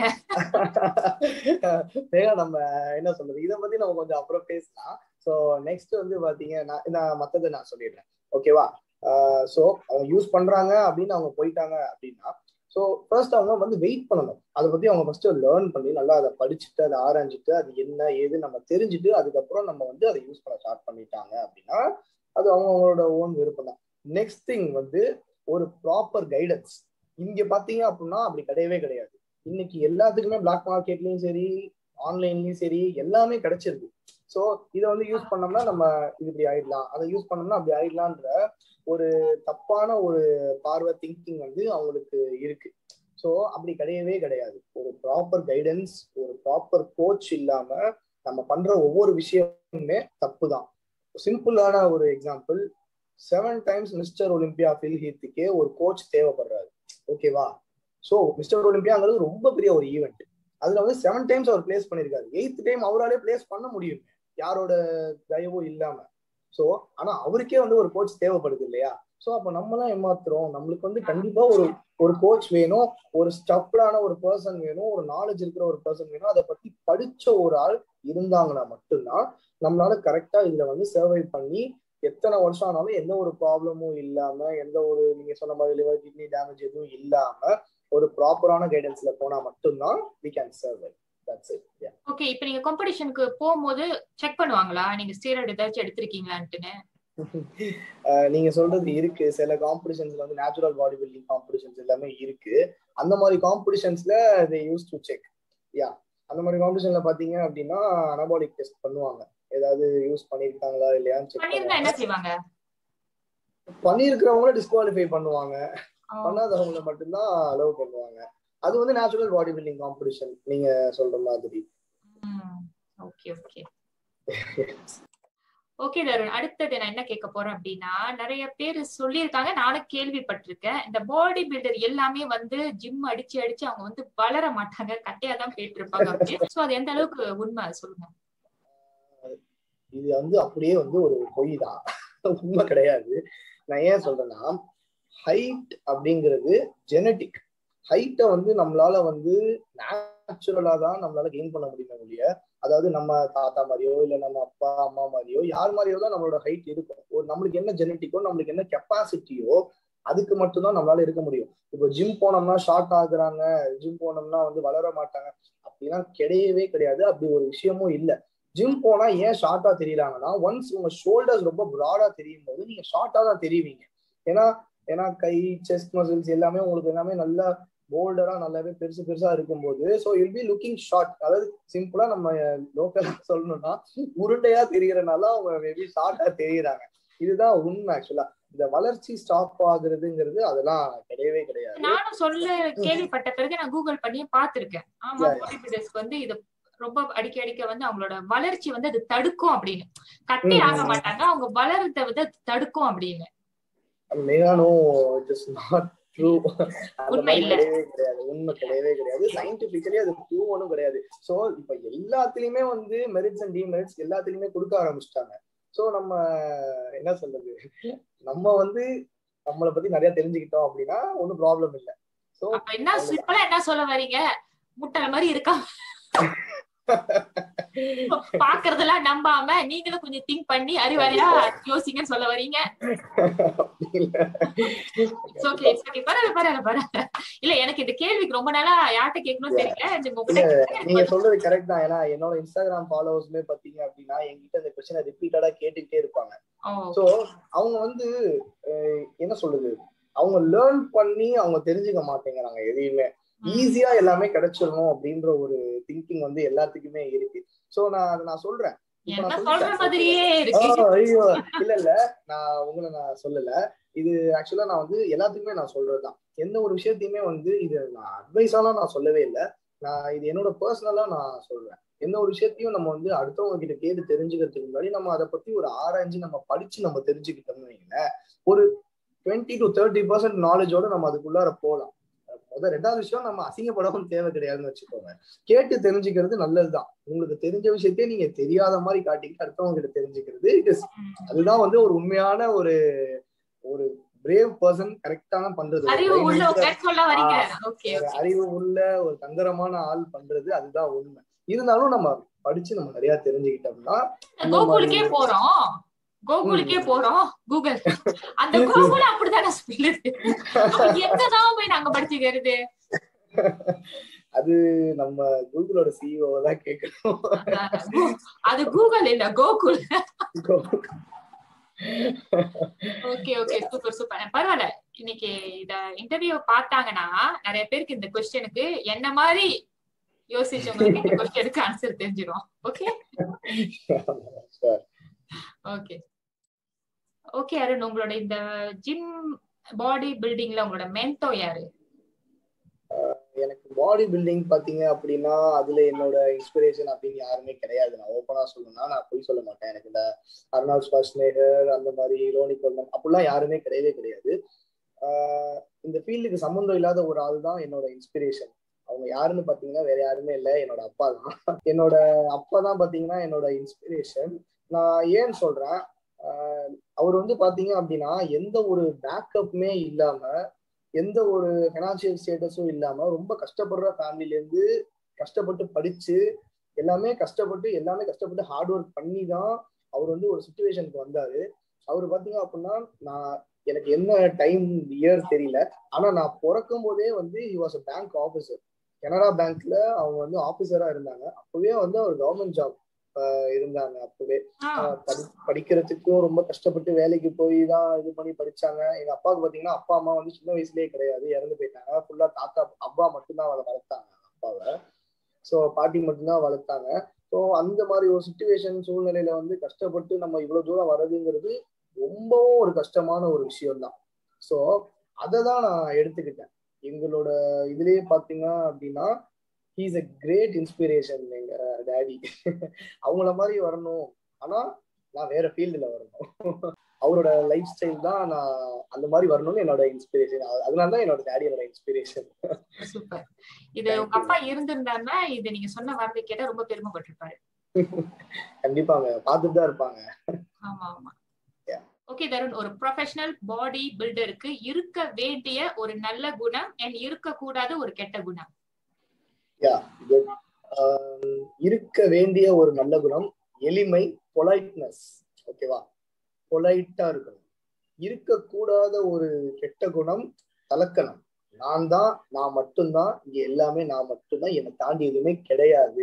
வேக நம்ம என்ன சொல்றது இத பத்தி நம்ம கொஞ்சம் அப்புறம் பேசலாம் சோ நெக்ஸ்ட் வந்து பாத்தீங்க நான் மத்ததை நான் சொல்லிடுறேன் ஓகேவா சோ அவங்க யூஸ் பண்றாங்க அப்படின்னு அவங்க போயிட்டாங்க அப்படின்னா ஸோ ஃபர்ஸ்ட் அவங்க வந்து வெயிட் பண்ணணும் அதை பத்தி அவங்க ஃபர்ஸ்ட் லேர்ன் பண்ணி நல்லா அதை படிச்சுட்டு அதை ஆராய்ஞ்சிட்டு அது என்ன ஏது நம்ம தெரிஞ்சுட்டு அதுக்கப்புறம் நம்ம வந்து அதை யூஸ் பண்ண ஸ்டார்ட் பண்ணிட்டாங்க அப்படின்னா அது அவங்க அவங்களோட ஓன் விருப்பம் தான் நெக்ஸ்ட் திங் வந்து ஒரு ப்ராப்பர் கைடன்ஸ் இங்க பாத்தீங்க அப்படின்னா அப்படி கிடையவே கிடையாது இன்னைக்கு எல்லாத்துக்குமே பிளாக் மார்க்கெட்லயும் சரி ஆன்லைன்லயும் சரி எல்லாமே கிடைச்சிருக்கு ஸோ இதை வந்து யூஸ் பண்ணோம்னா நம்ம இது இப்படி ஆயிடலாம் அதை யூஸ் பண்ணோம்னா அப்படி ஆயிடலான்ற ஒரு தப்பான ஒரு பார்வை திங்கிங் வந்து அவங்களுக்கு இருக்கு ஸோ அப்படி கிடையவே கிடையாது ஒரு ப்ராப்பர் கைடன்ஸ் ஒரு ப்ராப்பர் கோச் இல்லாம நம்ம பண்ற ஒவ்வொரு விஷயமுமே தப்பு தான் சிம்பிளான ஒரு example seven times mister Olympia Phil ஹீத்துக்கே ஒரு கோச் தேவைப்படுறாரு ஓகேவா ஸோ மிஸ்டர் ஒலிம்பியாங்கிறது ரொம்ப பெரிய ஒரு ஈவெண்ட் அதுல வந்து செவன் டைம்ஸ் அவர் பிளேஸ் பண்ணிருக்காரு எயித் டைம் அவராலே பிளேஸ் பண்ண முடியும் யாரோட தயவும் இல்லாம ஸோ ஆனா அவருக்கே வந்து ஒரு கோச் தேவைப்படுது இல்லையா ஸோ அப்போ நம்ம தான் ஏமாத்துறோம் நம்மளுக்கு வந்து கண்டிப்பா ஒரு ஒரு கோச் வேணும் ஒரு ஸ்டப்டான ஒரு பர்சன் வேணும் ஒரு நாலேஜ் இருக்கிற ஒரு பர்சன் வேணும் அதை பத்தி படிச்ச ஒரு ஆள் இருந்தாங்கன்னா மட்டும்தான் நம்மளால கரெக்டா இதுல வந்து சர்வை பண்ணி எத்தனை வருஷம் ஆனாலும் எந்த ஒரு ப்ராப்ளமும் இல்லாம எந்த ஒரு நீங்க சொன்ன மாதிரி லிவர் கிட்னி டேமேஜ் எதுவும் இல்லாம ஒரு ப்ராப்பரான கைடன்ஸ்ல போனா மட்டும்தான் வி கேன் சர்வை ஓகே இப்போ நீங்க காம்படிஷனுக்கு போகும்போது செக் பண்ணுவாங்களா நீங்க ஸ்டீராய்டு ஏதாச்சும் எடுத்திருக்கீங்களான்ட்டுன்னு அஹ் நீங்க சொல்றது இருக்கு சில காம்படிஷன்ஸ்ல வந்து நேச்சுரல் பாடி பில்டிங் காம்படிஷன்ஸ் எல்லாமே இருக்கு அந்த மாதிரி காம்படிஷன்ஸ்ல they use to check ya அந்த மாதிரி காம்படிஷன்ல பாத்தீங்க அப்படின்னா அனபாலிக் டெஸ்ட் பண்ணுவாங்க ஏதாவது யூஸ் பண்ணிருக்காங்களா இல்லையான்னு செக் பண்ணிருந்தா என்ன பண்ணுவாங்க செய்வாங்க பண்ணிருக்கிறவங்கள டிஸ்குவாலிஃபை பண்ணுவாங்க ஓ, பண்ணாதவங்கள மட்டும்தான் அலோவ் பண்ணுவாங்க அது வந்து நேச்சுரல் பாடி பில்டிங் காம்படிஷன் நீங்க சொல்ற மாதிரி ம், ஓகே ஓகே ஓகே தருண் அடுத்தது நான் என்ன கேட்க போறேன் அப்படின்னா நிறைய பேர் சொல்லியிருக்காங்க நானும் கேள்விப்பட்டிருக்கேன் இந்த பாடி பில்டர் எல்லாமே வந்து ஜிம் அடிச்சு அடிச்சு அவங்க வந்து வளர மாட்டாங்க கட்டையா தான் போயிட்டு இருப்பாங்க அப்படின்னு சோ அது எந்த அளவுக்கு உண்மை அது சொல்லுங்க இது வந்து அப்படியே வந்து ஒரு பொய் தான் உண்மை கிடையாது நான் ஏன் சொல்றேன்னா ஹைட் அப்படிங்கிறது ஜெனட்டிக் ஹைட்டை வந்து நம்மளால வந்து நேச்சுரலா தான் நம்மளால கெயின் பண்ண முடியுமே ஒழிய அதாவது நம்ம தாத்தா மாதிரியோ இல்ல நம்ம அப்பா அம்மா மாதிரியோ யார் மாதிரியோ தான் நம்மளோட ஹைட் இருக்கும் ஒரு நம்மளுக்கு என்ன ஜெனட்டிக்கோ நம்மளுக்கு என்ன கெப்பாசிட்டியோ அதுக்கு மட்டும்தான் நம்மளால இருக்க முடியும் இப்போ ஜிம் போனோம்னா ஷார்ட் ஆகுறாங்க ஜிம் போனோம்னா வந்து வளர மாட்டாங்க அப்படின்னா கிடையவே கிடையாது அப்படி ஒரு விஷயமும் இல்ல ஜிம் போனா ஏன் ஷார்ட்டா தெரியறாங்கன்னா ஒன்ஸ் உங்க ஷோல்டர்ஸ் ரொம்ப ப்ராடா தெரியும் போது நீங்க ஷார்ட்டா தான் தெரியுவீங்க ஏன்னா ஏன்னா கை செஸ்ட் மசில்ஸ் எல்லாமே உங்களுக்கு எல்லாமே நல்லா போல்டரா நல்லாவே பெருசு பெருசா இருக்கும்போது so I'll be looking short அதாவது சிம்பிளா நம்ம லோக்கலா சொல்லணும்னா உருண்டையா தெரியறனால அவங்க மேபி ஷார்ட்டா தெரியுறாங்க இதுதான் உண்மை ஆக்சுவலா இந்த வளர்ச்சி ஸ்டாப் ஆகுறதுங்கிறது அதெல்லாம் கிடையவே கிடையாது நானும் சொல்ல கேள்விப்பட்ட பிறகு நான் கூகுள் பண்ணி பார்த்திருக்கேன் ஆமா Yeah, yeah. பாடி பில்டர்ஸ்க்கு வந்து இது ரொம்ப அடிக்க அடிக்க வந்து அவங்களோட வளர்ச்சி வந்து அது தடுக்கும் அப்படின்னு கட்டை ம், ஆக ம். மாட்டாங்க அவங்க வளர்றத வந்து அது தடுக்கும் அப்படின்னு மெயினானோ இட் இஸ் நாட் ட்ரூ அந்த உண்மை மாதிரி இல்ல. கிடையவே கிடையாது உண்மை கிடையவே கிடையாது சயின்டிபிக்கலி அது ப்ரூவனும் கிடையாது சோ இப்ப எல்லாத்துலயுமே வந்து மெரிட்ஸ் அண்ட் டிமெரிட்ஸ் எல்லாத்துலயுமே கொடுக்க ஆரம்பிச்சிட்டாங்க சோ நம்ம என்ன சொல்றது நம்ம வந்து நம்மளை பத்தி நிறைய தெரிஞ்சுக்கிட்டோம் அப்படின்னா ஒன்றும் ப்ராப்ளம் இல்லை சோ அப்ப என்ன சிம்பிளா என்ன சொல்ல வரீங்க முட்டை மாதிரி இருக்கா பாக்குறதெல்லாம் நம்பாம நீங்களும் கொஞ்சம் திங்க் பண்ணி அறிவாளியா யோசிங்கன்னு சொல்ல வரீங்க இட்ஸ் ஓகே இட்ஸ் ஓகே பரவாயில்ல பரவாயில்ல பரவாயில்ல இல்ல எனக்கு இந்த கேள்விக்கு ரொம்ப நாளா யார்கிட்ட கேட்கணும்னு தெரியல இந்த உங்ககிட்ட கேட்க நீங்க எனக்கு சொல்றது கரெக்ட் தான் ஏன்னா என்னோட இன்ஸ்டாகிராம் ஃபாலோவர்ஸ்மே பாத்தீங்க அப்படின்னா என்கிட்ட இந்த கொஸ்டினை ரிப்பீட்டடா கேட்டுக்கிட்டே இருப்பாங்க ஓ, சோ அவங்க வந்து அஹ், என்ன சொல்லுது அவங்க லேர்ன் பண்ணி அவங்க தெரிஞ்சுக்க மாட்டேங்கிறாங்க எதையுமே ம். ஈஸியா எல்லாமே கிடைச்சிடணும் அப்படின்ற ஒரு திங்கிங் வந்து எல்லாத்துக்குமே இருக்கு சோ நான் அதை நான் சொல்றேன் இப்ப என்ன நான் சொல்ற சொல்லிட்டேன். மாதிரியே ஆ, இருக்கு ஐயோ இல்ல இல்ல நான் உங்களை நான் சொல்லல இது ஆக்சுவலா நான் வந்து எல்லாத்துக்குமே நான் சொல்றதுதான் எந்த ஒரு விஷயத்தையுமே வந்து இது நான் அட்வைஸாலாம் நான் சொல்லவே இல்லை நான் இது என்னோட பர்சனலா நான் சொல்றேன் எந்த ஒரு விஷயத்தையும் நம்ம வந்து அடுத்தவங்க கிட்ட கேட்டு தெரிஞ்சுக்கிறதுக்கு முன்னாடி நம்ம அதை பத்தி ஒரு ஆராய்ஞ்சு நம்ம படிச்சு நம்ம தெரிஞ்சுக்கிட்டோம்னு வைங்களேன் ஒரு டுவெண்ட்டி டு தேர்ட்டி பர்சன்ட் நாலேஜோட நம்ம அதுக்குள்ளார போகலாம் முதல் ரெண்டாவது விஷயம் நம்ம அசிங்கப்படவும் தேவை கிடையாதுன்னு வச்சுக்கோங்க கேட்டு தெரிஞ்சுக்கிறது நல்லதுதான் உங்களுக்கு தெரிஞ்ச விஷயத்தையே நீங்க தெரியாத மாதிரி காட்டிக்கிட்டு அடுத்தவங்க கிட்ட தெரிஞ்சுக்கிறது இட் இஸ் ம். அதுதான் வந்து ஒரு உண்மையான ஒரு ஒரு பிரேவ் பர்சன் கரெக்டான பண்றது ஒரு அறிவு brain உள்ள இருக்கிற, சொல்ல வரீங்க ஓகே ஒரு அறிவு உள்ள ஒரு தந்திரமான ஆள் பண்றது அதுதான் உண்மை இருந்தாலும் நம்ம படிச்சு நம்ம நிறைய தெரிஞ்சுக்கிட்டோம்னா இந்த கோகுலுக்கே மாதிரி- போறோம் கோகுலுக்கே போறோம் கூகுள் அந்த கூகுள் அப்படித்தானே சொல்லுது அப்ப எங்கதான் போய் நாங்க படிச்சுக்கிறது அது நம்ம கூகுளோட சிஇஓ தான் கேட்கணும் அதான், கூ- அது கூகுள் இல்ல Gokul okay okay super super பரவாயில்ல இன்னைக்கு இத இன்டர்வியூ பார்த்தாங்கன்னா நிறைய பேருக்கு இந்த கொஸ்டினுக்கு என்ன மாதிரி யோசிச்சவங்களுக்கு இந்த கொஸ்டினுக்கு ஆன்சர் தெரிஞ்சிடும் okay Sure. Okay okay Arun உங்களோட இந்த ஜிம் பாடி பில்டிங்ல உங்களோட மென்டோ யாரு எனக்கு பாடி பில்டிங் பாத்தீங்க அப்படின்னா அதுல என்னோட இன்ஸ்பிரேஷன் அப்படின்னு யாருமே கிடையாது நான் ஓப்பனா சொல்லணும்னா நான் போய் சொல்ல மாட்டேன் எனக்கு இந்த அர்னால்ட் ஸ்பாஸ்னேகர் அந்த மாதிரி ரோனி கொல்லம் அப்படிலாம் யாருமே கிடையவே கிடையாது ஆஹ் இந்த ஃபீல்டுக்கு சம்மந்தம் இல்லாத ஒரு ஆள் தான் என்னோட இன்ஸ்பிரேஷன் அவங்க யாருன்னு பாத்தீங்கன்னா வேற யாருமே இல்லை என்னோட அப்பா தான் என்னோட அப்பா தான் பாத்தீங்கன்னா என்னோட இன்ஸ்பிரேஷன் நான் ஏன் சொல்றேன் ஆஹ் அவர் வந்து பாத்தீங்க அப்படின்னா எந்த ஒரு பேக்கப்புமே இல்லாம எந்த ஒரு ஃபினான்ஷியல் ஸ்டேட்டஸும் இல்லாம ரொம்ப கஷ்டப்படுற ஃபேமிலில இருந்து கஷ்டப்பட்டு படிச்சு எல்லாமே கஷ்டப்பட்டு எல்லாமே கஷ்டப்பட்டு ஹார்ட் ஒர்க் பண்ணி தான் அவர் வந்து ஒரு சுச்சுவேஷனுக்கு வந்தாரு அவர் பாத்தீங்க அப்படின்னா நான் எனக்கு என்ன டைம் இயர் தெரியல ஆனா நான் பிறக்கும் போதே வந்து he was a bank officer Canara பேங்க்ல அவங்க வந்து ஆபீசரா இருந்தாங்க அப்பவே வந்து அவர் கவர்மெண்ட் ஜாப் ஆஹ் இருந்தாங்க அப்பவே ஆ, ஆஹ் படி படிக்கிறதுக்கும் ரொம்ப கஷ்டப்பட்டு வேலைக்கு போய் தான் இது பண்ணி படிச்சாங்க எங்க அப்பாவுக்கு பாத்தீங்கன்னா அப்பா அம்மா வந்து சின்ன வயசுலயே கிடையாது இறந்து போயிட்டாங்க ஃபுல்லா தாத்தா அப்பா மட்டும்தான் அவளை வளர்த்தாங்க அப்பாவை ஸோ பாட்டி மட்டும்தான் வளர்த்தாங்க ஸோ அந்த மாதிரி ஒரு சுச்சுவேஷன் சூழ்நிலையில வந்து கஷ்டப்பட்டு நம்ம இவ்வளவு தூரம் வர்றதுங்கிறது ரொம்பவும் ஒரு கஷ்டமான ஒரு விஷயம் தான் ஸோ அதை தான் நான் எடுத்துக்கிட்டேன் எங்களோட இதுலயே பாத்தீங்க அப்படின்னா ஹீஸ் a கிரேட் இன்ஸ்பிரேஷன் எங்க டேடி அவங்கள மாதிரி வரணும் ஆனா நான் வேற ஃபீல்டுல வரணும் அவரோட லைஃப் ஸ்டைல் தான் நான் அந்த மாதிரி வரணும்னு என்னோட இன்ஸ்பிரேஷன் அதனால தான் என்னோட டேடி என்னோட இன்ஸ்பிரேஷன் சூப்பர் இது உங்க அப்பா இருந்திருந்தாருன்னா இது நீங்க சொன்ன வார்த்தை கேட்டா ரொம்ப பெருமைப்பட்டிருப்பாரு கண்டிப்பாங்க பார்த்துட்டு தான் இருப்பாங்க ஆமா ஆமா Yeah. ஓகே தருண் ஒரு ப்ரொஃபஷனல் பாடி பில்டருக்கு இருக்க வேண்டிய ஒரு நல்ல குணம் அண்ட் இருக்க கூடாத ஒரு கெட்ட குணம் Good. ஆஹ் இருக்க வேண்டிய ஒரு நல்ல குணம் எளிமை பொலைட்னஸ் ஓகேவா பொலைட்டா இருக்கணும் இருக்கக்கூடாத ஒரு கெட்ட குணம் தலக்கணம் நான் தான் நான் மட்டும்தான் இங்க எல்லாமே நான் மட்டும்தான் என்னை தாண்டி எதுவுமே கிடையாது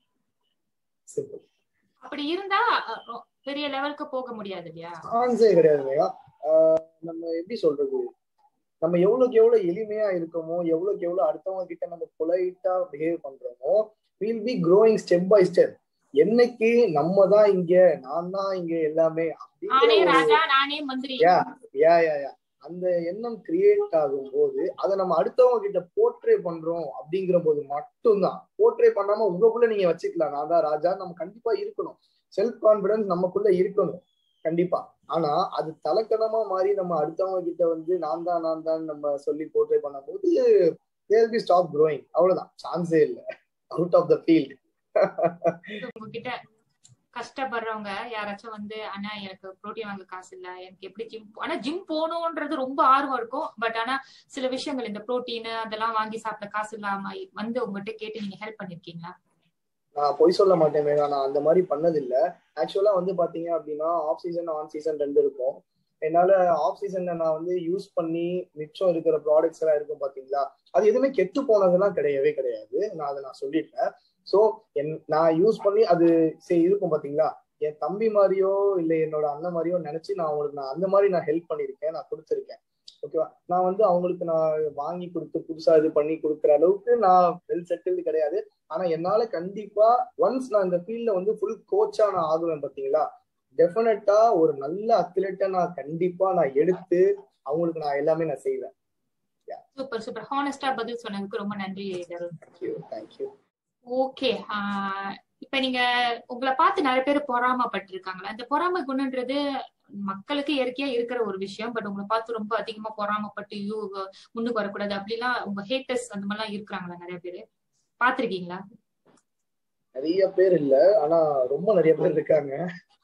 சிம்பிள் அப்படி இருந்தா அஹ், ரொ- பெரிய லெவலுக்கு போக முடியாது இல்லையா சான்ஸே கிடையாது மேகா ஆஹ் நம்ம எப்படி சொல்றது நம்ம எவ்வளவுக்கு எவ்வளவு எளிமையா இருக்கோமோ எவ்வளவுக்கு எவ்வளவு அடுத்தவங்க கிட்ட நம்ம பொலைட்டா பிஹேவ் பண்றோமோ will be growing step by step என்னைக்கு நம்ம தான் இங்க நான் தான் இங்க எல்லாமே அப்படிங்கிற நானே ஒரு ராஜா நானே மந்திரி யா யா யா யா அந்த எண்ணம் கிரியேட் ஆகும் போது அதை நம்ம அடுத்தவங்க கிட்ட போர்ட்ரே பண்றோம் அப்படிங்கிற போது மட்டும்தான் போர்ட்ரே பண்ணாம உங்களுக்குள்ள நீங்க வச்சுக்கலாம் நான் தான் ராஜா நம்ம கண்டிப்பா இருக்கணும் செல்ஃப் கான்பிடன்ஸ் நமக்குள்ள இருக்கணும் கண்டிப்பா ஆனா அது தலக்கணமா மாறி நம்ம அடுத்தவங்க கிட்ட வந்து நான் தான் நான் தான் நம்ம சொல்லி போர்ட்ரே பண்ணும்போது தேல் பி ஸ்டாப் growing அவ்வளவுதான் சான்ஸே இல்லை அவுட் ஆஃப் த ஃபீல்ட் உங்ககிட்ட கஷ்டப்படுறவங்க யாராச்சும் வந்து அண்ணா எனக்கு புரோட்டீன் வாங்க காசு இல்ல எனக்கு எப்படி ஜிம் ஆனா ஜிம் போகணும்ன்றது ரொம்ப ஆர்வம் இருக்கும் பட் ஆனா சில விஷயங்கள் இந்த புரோட்டீன் அதெல்லாம் வாங்கி சாப்பிட காசு இல்லாம வந்து உங்ககிட்ட கேட்டு நீங்க ஹெல்ப் பண்ணிருக்கீங்களா நான் பொய் சொல்ல மாட்டேன் மேகா நான் அந்த மாதிரி பண்ணதில்ல ஆக்சுவலா வந்து பாத்தீங்க அப்படின்னா ஆஃப் சீசன் ஆன் சீசன் ரெண்டு இருக்கும் என்னால ஆஃப் சீசன்ல நான் வந்து யூஸ் பண்ணி மிச்சம் இருக்கிற ப்ராடக்ட்ஸ் எல்லாம் இருக்கும் பாத்தீங்களா அது எதுவுமே கெட்டு போனதெல்லாம் கிடையவே கிடையாது நான் அதை நான் சொல்லிட்டேன் ஸோ என் நான் யூஸ் பண்ணி அது சரி இருக்கும் பாத்தீங்களா என் தம்பி மாதிரியோ இல்லை என்னோட அண்ணன் மாதிரியோ நினைச்சு நான் அவங்களுக்கு நான் அந்த மாதிரி நான் ஹெல்ப் பண்ணியிருக்கேன் நான் கொடுத்துருக்கேன் ஓகேவா நான் வந்து அவங்களுக்கு நான் வாங்கி கொடுத்து புதுசா இது பண்ணி கொடுக்குற அளவுக்கு நான் வெல் செட்டில்டு கிடையாது ஆனா என்னால கண்டிப்பா ஒன்ஸ் நான் இந்த ஃபீல்ட்ல வந்து ஃபுல் கோச்சா நான் ஆகுவேன் பாத்தீங்களா டெஃபினட்டா ஒரு நல்ல அத்லெட்டை நான் கண்டிப்பா நான் எடுத்து அவங்களுக்கு நான் எல்லாமே நான் செய்வேன் சூப்பர் சூப்பர் ஹானஸ்டா பதில் சொன்னதுக்கு ரொம்ப நன்றி தருண் தேங்க்யூ தேங்க்யூ ஓகே இப்ப நீங்க உங்களை பார்த்து நிறைய பேர் பொறாமப்பட்டிருக்காங்களா இந்த பொறாமை குணன்றது மக்களுக்கு இயற்கையா இருக்கிற ஒரு விஷயம் பட் உங்களை பார்த்து ரொம்ப அதிகமா பொறாமப்பட்டு ஐயோ இவ முன்னுக்கு வரக்கூடாது அப்படிலாம் உங்க ஹேட்டர்ஸ் அந்த மாதிரிலாம் இருக்கிறாங்களா நிறைய பேரு பாத்திருக்கீங்களா நிறைய பேர் இல்ல ஆனா ரொம்ப நிறைய பேர் இருக்காங்க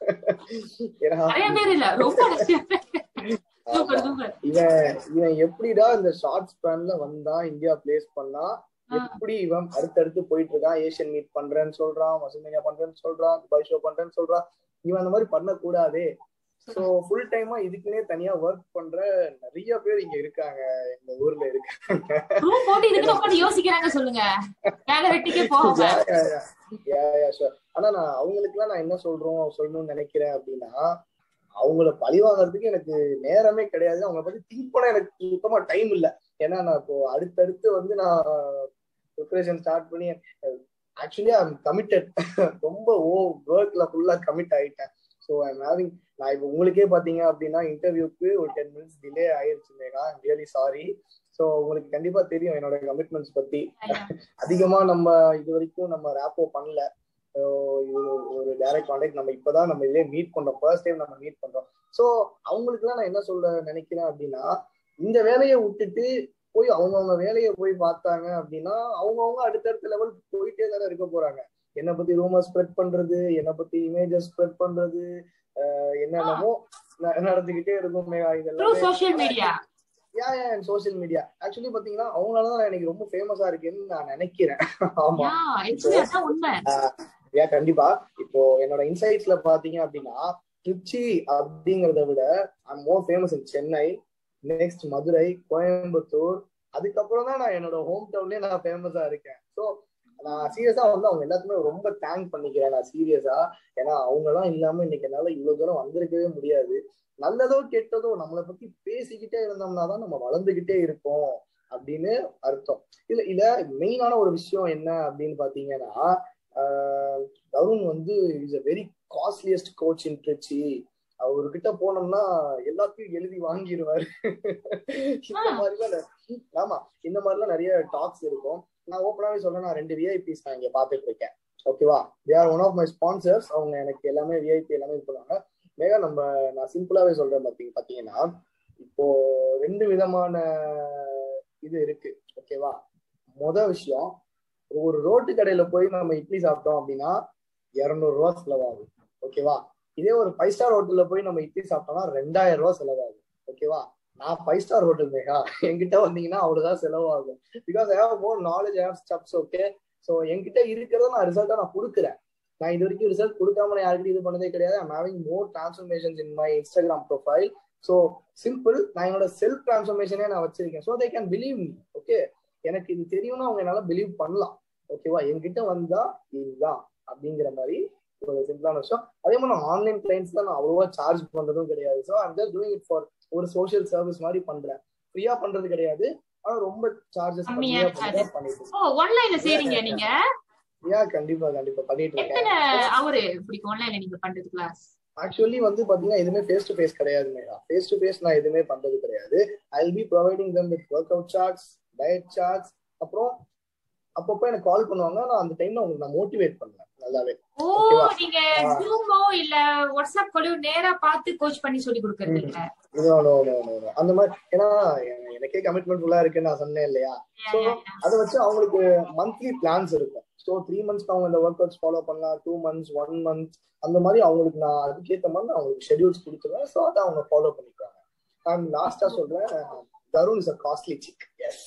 ஏன்னா நிறைய பேர் இல்ல ரொம்ப நிறைய பேர் சூப்பர் ஆமா. சூப்பர் இவன் இவன் எப்படிடா இந்த ஷார்ட் ஸ்பேன்ல வந்தா இந்தியா பிளேஸ் பண்ணா எப்படி இவன் அடுத்தடுத்து போயிட்டு இருக்கான் ஏசியன் மீட் பண்றேன்னு சொல்றான் மசுமேனியா பண்றேன்னு சொல்றான் துபாய் ஷோ பண்றேன்னு சொல்றான் இவன் அந்த மாதிரி பண்ணக்கூடாதே சோ ஃபுல் டைமா இதுக்குன்னே தனியா ஒர்க் பண்ற நிறைய பேர் இங்க இருக்காங்க எங்க ஊர்ல இருக்காங்க ரூம் போட்டு இதுக்கு உட்காந்து யோசிக்கிறாங்க சொல்லுங்க வேலை வெட்டிக்கே போவாங்க Yeah, yeah, yeah. Yeah, yeah, sure. ஆனா நான் அவங்களுக்குலாம் நான் என்ன சொல்றோம் சொல்லணும்னு நினைக்கிறேன் அப்படின்னா அவங்கள பழி வாங்குறதுக்கு எனக்கு நேரமே கிடையாது அவங்கள பத்தி திங்க் பண்ண எனக்கு சுத்தமா டைம் இல்ல ஏன்னா நான் இப்போ அடுத்தடுத்து வந்து நான் ப்ரிப்பரேஷன் ஸ்டார்ட் பண்ணி ஆக்சுவலி ஐ கமிட்டட் ரொம்ப ஓ ஒர்க்ல ஃபுல்லா கமிட் ஆயிட்டேன் ஸோ ஐம் ஹேவிங் நான் இப்போ உங்களுக்கே பாத்தீங்க அப்படின்னா இன்டர்வியூக்கு ஒரு டென் மினிட்ஸ் டிலே ஆயிருச்சு மேகா ரியலி சாரி ஸோ உங்களுக்கு கண்டிப்பா தெரியும் என்னோட கமிட்மெண்ட்ஸ் பத்தி அதிகமா நம்ம இது வரைக்கும் நம்ம ரேப்போ பண்ணல அஹ் இது ஒரு டைரக்ட் கான்டாக்ட் நம்ம இப்பதான் நம்ம இதுலயே மீட் பண்றோம் ஃபர்ஸ்ட் டைம் நம்ம மீட் பண்றோம் ஸோ அவங்களுக்குலாம் நான் என்ன சொல்ல நினைக்கிறேன் அப்படின்னா இந்த வேலையை விட்டுட்டு போய் அவங்கவுங்க வேலையை போய் பார்த்தாங்க அப்படின்னா அவங்கவுங்க அடுத்தடுத்த லெவல் போயிட்டே தானே இருக்க போறாங்க என்னை பத்தி ரூமர் ஸ்ப்ரெட் பண்றது என்னை பத்தி இமேஜஸ் ஸ்ப்ரெட் பண்றது அஹ் என்னென்னமோ ந- நடந்துகிட்டே இருக்கும் மேகா த்ரூ இதெல்லாம் social media ya ya social media actually பாத்தீங்கன்னா அவங்களாலதான் நான் எனக்கு ரொம்ப ஃபேமஸா இருக்கேன்னு நான் நினைக்கிறேன் ஆமா யா ஆக்சுவலி அதான் உண்மை ஏன் கண்டிப்பா இப்போ என்னோட இன்சைட்ஸ்ல பாத்தீங்க அப்படின்னா திருச்சி அப்படிங்கறத விட I'm more famous in Chennai next Madurai Coimbatore அதுக்கப்புறம் தான் நான் என்னோட ஹோம் டவுன்லயே நான் ஃபேமஸா இருக்கேன் ஸோ நான் சீரியஸா வந்து அவங்க எல்லாத்துக்குமே ரொம்ப தேங்க் பண்ணிக்கிறேன் நான் சீரியஸா ஏன்னா அவங்க எல்லாம் இல்லாம இன்னைக்கு என்னால இவ்வளவு தூரம் வந்திருக்கவே முடியாது நல்லதோ கெட்டதோ நம்மளை பத்தி பேசிக்கிட்டே இருந்தோம்னா தான் நம்ம வளர்ந்துகிட்டே இருக்கோம் அப்படின்னு அர்த்தம் இல்ல இல்ல மெயினான ஒரு விஷயம் என்ன அப்படின்னு பாத்தீங்கன்னா தருண் வந்து is a very costliest coach in Trichy அவர்கிட்ட போனோம்னா எல்லாத்தையும் எழுதி வாங்கிடுவாரு இந்த மாதிரிலாம் ஆமா இந்த மாதிரிலாம் நிறைய டாக்ஸ் இருக்கும் நான் ஓப்பனாவே சொல்றேன் நான் ரெண்டு விஐபிஸ் நான் இங்க பாத்துட்டு இருக்கேன் ஓகேவா they are one of my sponsors அவங்க எனக்கு எல்லாமே விஐபி எல்லாமே இது பண்ணுவாங்க மேகா நம்ம நான் சிம்பிளாவே சொல்றேன் பாத்தீங்க பாத்தீங்கன்னா இப்போ ரெண்டு விதமான இது இருக்கு ஓகேவா முத விஷயம் ஒரு ரோட்டு கடையில போய் நம்ம இட்லி சாப்பிட்டோம் அப்படின்னா இருநூறு ரூபா செலவாகும் ஓகேவா இதே ஒரு ஃபைவ் ஸ்டார் ஹோட்டல்ல போய் நம்ம இட்லி சாப்பிட்டோம்னா ரெண்டாயிரம் ரூபா செலவாகும் ஓகேவா நான் ஃபைவ் ஸ்டார் ஹோட்டல் மேகா என்கிட்ட வந்தீங்கன்னா அவ்வளவுதான் செலவாகும் because I have more knowledge have stuffs okay so என்கிட்ட இருக்கிறத நான் ரிசல்ட்டா நான் கொடுக்குறேன் நான் இது வரைக்கும் ரிசல்ட் கொடுக்காம நான் யாருக்கிட்ட இது பண்ணதே கிடையாது I'm having more transformations in my Instagram profile so simple நான் என்னோட செல்ஃப் டிரான்ஸ்ஃபர்மேஷனே நான் வச்சிருக்கேன் so they can believe me okay எனக்கு இது தெரியும்னா அவங்க என்னால பிலீவ் பண்ணலாம் ஓகேவா என்கிட்ட வந்தா இதுதான் அப்படிங்கிற மாதிரி ஒரு சிம்பிளான விஷயம் அதே மாதிரி நான் ஆன்லைன் கிளைண்ட்ஸ்ல நான் அவ்வளோவா சார்ஜ் பண்றதும் கிடையாது so I'm just doing it for ஒரு சோஷியல் சர்வீஸ் மாதிரி பண்றேன் ஃப்ரீயா பண்றது கிடையாது ஆனா ரொம்ப சார்ஜஸ் கம்மியா கம்மியா பண்ணிட்டு ஓ ஆன்லைன்ல செய்றீங்க நீங்க யா கண்டிப்பா கண்டிப்பா பண்ணிட்டு இருக்கேன் எத்தனை அவரு பிடிக்கும் ஆன்லைன்ல நீங்க பண்றது கிளாஸ் ஆக்சுவலி வந்து பாத்தீங்கன்னா எதுவுமே ஃபேஸ் டு ஃபேஸ் கிடையாது மேடா ஃபேஸ் டு ஃபேஸ் நான் எதுவுமே பண்றது கிடையாது I be providing them with work out charts diet charts அப்புறம் அப்பப்போ எனக்கு கால் பண்ணுவாங்க நான் அந்த டைம்ல உங்களுக்கு நான் மோட்டிவேட் பண்ணுவேன் நல்லாவே ஓ ஓகேவா? நீங்க ஜூமோ இல்ல வாட்ஸ்அப் காலையோ நேரா பார்த்து கோச் பண்ணி சொல்லி கொடுக்கறது இல்ல No, no, no, no, no. அந்த மாதிரி ஏன்னா எ- எனக்கே கமிட்மெண்ட் ஃபுல்லா இருக்குன்னு நான் சொன்னேன் இல்லையா ஸோ அதை வச்சு அவங்களுக்கு மந்த்லி பிளான்ஸ் இருக்கும் ஸோ த்ரீ மந்த்ஸ்க்கு அவங்க இந்த ஒர்க் அவுட்ஸ் ஃபாலோ பண்ணலாம் டூ மந்த்ஸ் ஒன் மந்த் அந்த மாதிரி அவங்களுக்கு நான் அதுக்கேற்ற மாதிரி நான் அவங்களுக்கு ஷெடியூல்ஸ் கொடுத்துருவேன் ஸோ அதை அவங்க ஃபாலோ பண்ணிக்குவாங்க நான் லாஸ்டா சொல்றேன் தருண் இஸ் அ காஸ்ட்லி சிக் எஸ்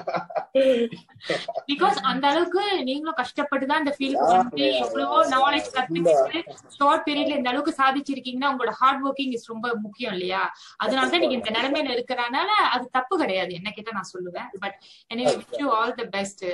பிகாஸ் அந்த அளவுக்கு நீங்களும் கஷ்டப்பட்டு தான் இந்த ஃபீல்டுக்கு Yeah, வந்து yeah, எவ்வளவோ yeah. நாலேஜ் கத்துக்கிட்டு ஷார்ட் பீரியட்ல இந்த அளவுக்கு சாதிச்சிருக்கீங்கன்னா உங்களோட ஹார்ட் ஒர்க்கிங் இஸ் ரொம்ப முக்கியம் இல்லையா அதனால தான் நீங்க இந்த நிலைமையில இருக்கிறனால அது தப்பு கிடையாது என்ன கேட்டா நான் சொல்லுவேன் பட் எனவே wish you all the best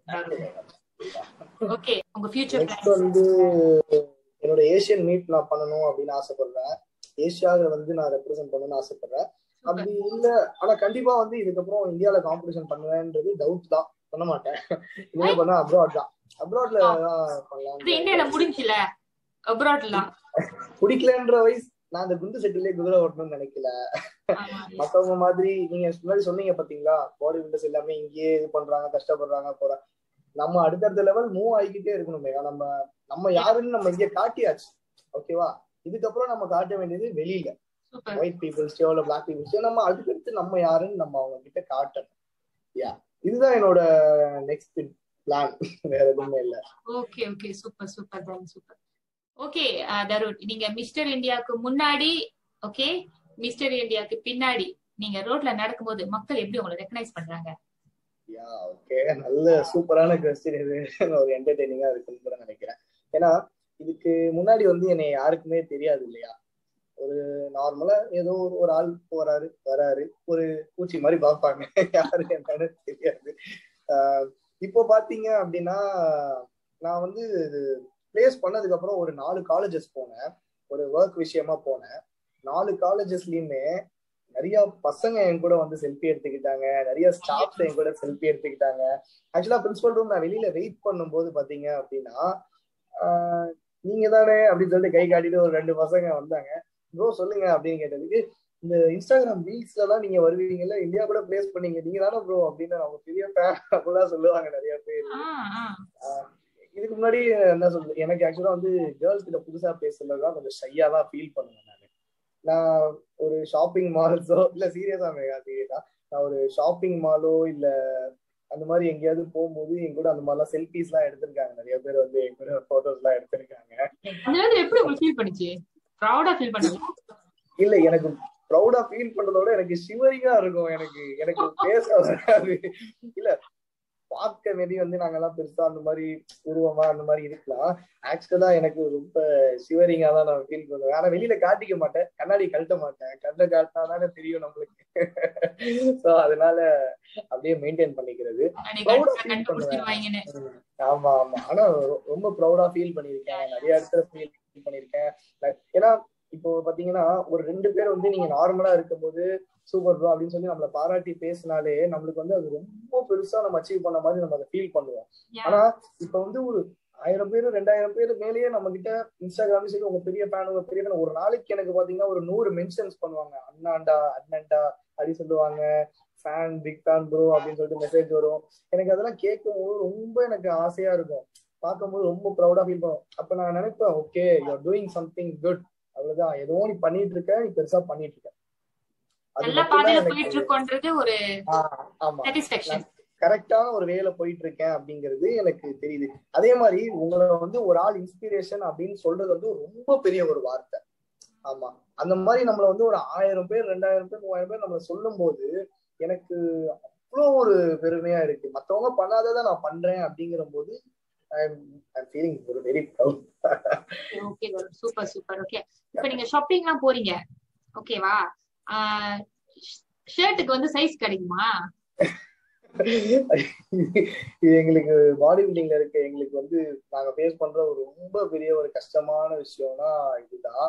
okay உங்க ஃபியூச்சர் நெக்ஸ்ட் வந்து என்னோட ஏசியன் மீட் நான் பண்ணணும் அப்படின்னு ஆசைப்படுறேன் ஏசியாவை வந்து நான் ரெப்ரசென்ட் பண்ணணும்னு ஆசைப்படுறேன் அப்படி இல்ல ஆனா கண்டிப்பா வந்து இதுக்கப்புறம் இந்தியால காம்படிஷன் பண்ணுவேன்றது டவுட் தான் பண்ண மாட்டேன் இனிமே பண்ணா அப்ராட் தான் அப்ராட்ல இது இந்தியால பண்ணலாம் முடிஞ்சுல அப்ராட்லாம் பிடிக்கலன்ற வயசு நான் அந்த குண்டு செட்டிலே குதிரை ஓட்டணும்னு நினைக்கல மத்தவங்க மாதிரி நீங்க முன்னாடி சொன்னீங்க பாத்தீங்களா பாடி பில்டர்ஸ் எல்லாமே இங்கேயே இது பண்றாங்க கஷ்டப்படுறாங்க போறாங்க நம்ம அடுத்தடுத்த லெவல் மூவ் ஆகிக்கிட்டே இருக்கணும் மேகா நம்ம நம்ம யாருன்னு நம்ம இங்கே காட்டியாச்சு ஓகேவா இதுக்கப்புறம் நம்ம காட்ட வேண்டியது வெளியில சூப்பர் ஒயிட் பீப்புள்ஸ்டோ இல்ல பிளாக் பீப்புள்ஸ்டோ நம்ம அதுக்கடுத்து நம்ம யாருன்னு நம்ம அவங்க கிட்ட காட்டணும் யா இதுதான் என்னோட நெக்ஸ்ட் பிளான் வேற எதுவுமே இல்ல ஓகே ஓகே சூப்பர் சூப்பர் தான் சூப்பர் ஓகே தருண் நீங்க மிஸ்டர் இந்தியாவுக்கு முன்னாடி ஓகே மிஸ்டர் இந்தியாவுக்கு பின்னாடி நீங்க ரோட்ல நடக்கும்போது மக்கள் எப்படி உங்களை ரெக்கனைஸ் பண்றாங்க யா ஓகே நல்ல சூப்பரான கொஸ்டின் இது ஒரு என்டர்டெய்னிங்கா இருக்குன்னு கூட நினைக்கிறேன் ஏன்னா இதுக்கு முன்னாடி வந்து என்னை யாருக்குமே தெரியாது இல்லையா ஒரு நார்மலா ஏதோ ஒரு- ஒரு ஆள் போறாரு வராரு ஒரு பூச்சி மாதிரி பார்ப்பாங்க யாரு என்னன்னு தெரியாது ஆஹ் இப்போ பாத்தீங்க அப்படின்னா நான் வந்து பிளேஸ் பண்ணதுக்கு அப்புறம் ஒரு நாலு காலேஜஸ் போனேன் ஒரு ஒர்க் விஷயமா போனேன் நாலு காலேஜஸ்லயுமே நிறைய பசங்க என் கூட வந்து செல்ஃபி எடுத்துக்கிட்டாங்க நிறைய ஸ்டாஃப்ஸ் என் கூட செல்ஃபி எடுத்துக்கிட்டாங்க ஆக்சுவலா பிரின்சிபல் ரூம் நான் வெளியில வெயிட் பண்ணும்போது பாத்தீங்க அப்படின்னா ஆஹ் நீங்க தானே அப்படின்னு சொல்லிட்டு கை காட்டிட்டு ஒரு ரெண்டு பசங்க வந்தாங்க ப்ரோ சொல்லுங்க அப்படின்னு கேட்டதுக்கு இந்த இன்ஸ்டாகிராம் ரீல்ஸ்ல எல்லாம் நீங்க வருவீங்கல்ல இந்தியா கூட பிளேஸ் பண்ணீங்க நீங்க தானே ப்ரோ அப்படின்னு அவங்க பெரிய ஃபேன் அப்படிலாம் சொல்லுவாங்க நிறைய பேர் ஆ, ஆ. ஆஹ் இதுக்கு முன்னாடி என்ன சொல்றது எனக்கு ஆக்சுவலா வந்து கேர்ள்ஸ் கிட்ட புதுசா பேசுறதுதான் கொஞ்சம் ஷையா தான் ஃபீல் பண்ணுவேன் நான் நான் ஒரு ஷாப்பிங் மால்ஸோ இல்ல சீரியஸா மேகா சீரியஸா நான் ஒரு ஷாப்பிங் மாலோ இல்ல அந்த மாதிரி எங்கேயாவது போகும்போது என் கூட அந்த மாதிரிலாம் செல்ஃபிஸ் எல்லாம் எடுத்திருக்காங்க நிறைய பேர் வந்து என் கூட போட்டோஸ் எல்லாம் எடுத்திருக்காங்க அந்த நேரத்துல எப்படி உங்களுக்கு ஃபீல் பண்ணுச்சு ப்ரௌடா ஃபீல் பண்ணுங்க இல்ல எனக்கு ப்ரௌடா ஃபீல் பண்றதோட எனக்கு ஷிவரிங்கா இருக்கும் எனக்கு எனக்கு பேச வராது இல்ல பார்க்க மேபி வந்து நாங்க எல்லாம் பெருசா அந்த மாதிரி உருவமா அந்த மாதிரி இருக்கலாம் ஆக்சுவலா எனக்கு ரொம்ப சிவரிங்கா தான் நான் ஃபீல் பண்ணுவேன் ஆனா வெளியில காட்டிக்க மாட்டேன் கண்ணாடி கழட்ட மாட்டேன் கண்ணை காட்டினாதானே தெரியும் நம்மளுக்கு சோ அதனால அப்படியே மெயின்டைன் பண்ணிக்கிறது நீங்க Proud of அடுத்த feel கண்டுபிடிச்சிருவாங்கன்னு ஆமா ஆமா ஆனா ரொ- ரொம்ப ப்ரௌடா ஃபீல் பண்ணிருக்கேன் நிறைய இடத்துல ஃபீல் பண்ணிருக்கேன் Like, ஏன்னா இப்போ பாத்தீங்கன்னா ஒரு ரெண்டு பேர் வந்து நீங்க நார்மலா இருக்கும்போது சூப்பர் ப்ரோ அப்படின்னு சொல்லி நம்மள பாராட்டி பேசினாலே நம்மளுக்கு வந்து அது ரொம்ப பெருசா நம்ம அச்சீவ் பண்ண மாதிரி நம்ம அதை ஃபீல் பண்ணுவோம் Yeah. ஆனா இப்ப வந்து ஒரு ஆயிரம் பேர் ரெண்டாயிரம் பேர் மேலேயே நம்ம கிட்ட இன்ஸ்டாகிராம்ல சரி உங்க பெரிய ஃபேன் உங்க பெரிய ஃபேன் ஒரு நாளைக்கு எனக்கு பாத்தீங்கன்னா ஒரு நூறு மென்ஷன்ஸ் பண்ணுவாங்க அண்ணாண்டா அண்ணன்டா அப்படி சொல்லுவாங்க ஃபேன் பிக் ஃபேன் ப்ரோ அப்படின்னு சொல்லிட்டு மெசேஜ் வரும் எனக்கு அதெல்லாம் கேட்கும் போது ரொம்ப எனக்கு ஆசையா இருக்கும் பார்க்கும்போது ரொம்ப ப்ரௌடா ஃபீல் பண்ணும் அப்ப நான் நினைப்பேன் okay you're doing something good அவ்வளவுதான் ஏதோ நீ பண்ணிட்டு இருக்க நீ பெருசா பண்ணிட்டு இருக்க அது நல்ல மட்டும்தான் பாதையில எனக்கு- போயிட்டு இருக்கோன்றது ஒரு ஆ, ஆமா சாட்டிஸ்பேக்ஷன் கரெக்டான ஒரு வேல போயிட்டு இருக்கேன் அப்படிங்கிறது எனக்கு தெரியுது அதே மாதிரி உங்களை வந்து ஒரு ஆள் இன்ஸ்பிரேஷன் அப்படின்னு சொல்றது வந்து ரொம்ப பெரிய ஒரு வார்த்தை ஆமா அந்த மாதிரி நம்மள வந்து ஒரு ஆயிரம் பேர் ரெண்டாயிரம் பேர் மூவாயிரம் பேர் நம்மள சொல்லும் போது எனக்கு அவ்வளோ ஒரு பெருமையா இருக்கு மத்தவங்க பண்ணாததை நான் பண்றேன் அப்படிங்கிற போது ஃபீலிங் ஒரு very proud okay super super okay இப்ப நீங்க ஷாப்பிங் எல்லாம் போறீங்க ஓகேவா ஷர்ட்டுக்கு வந்து சைஸ் கிடைக்குமா இது எங்களுக்கு பாடி பில்டிங்ல இருக்க எங்களுக்கு வந்து நாங்க ஃபேஸ் பண்ற ஒரு ரொம்ப பெரிய ஒரு கஷ்டமான விஷயம்னா இதுதான்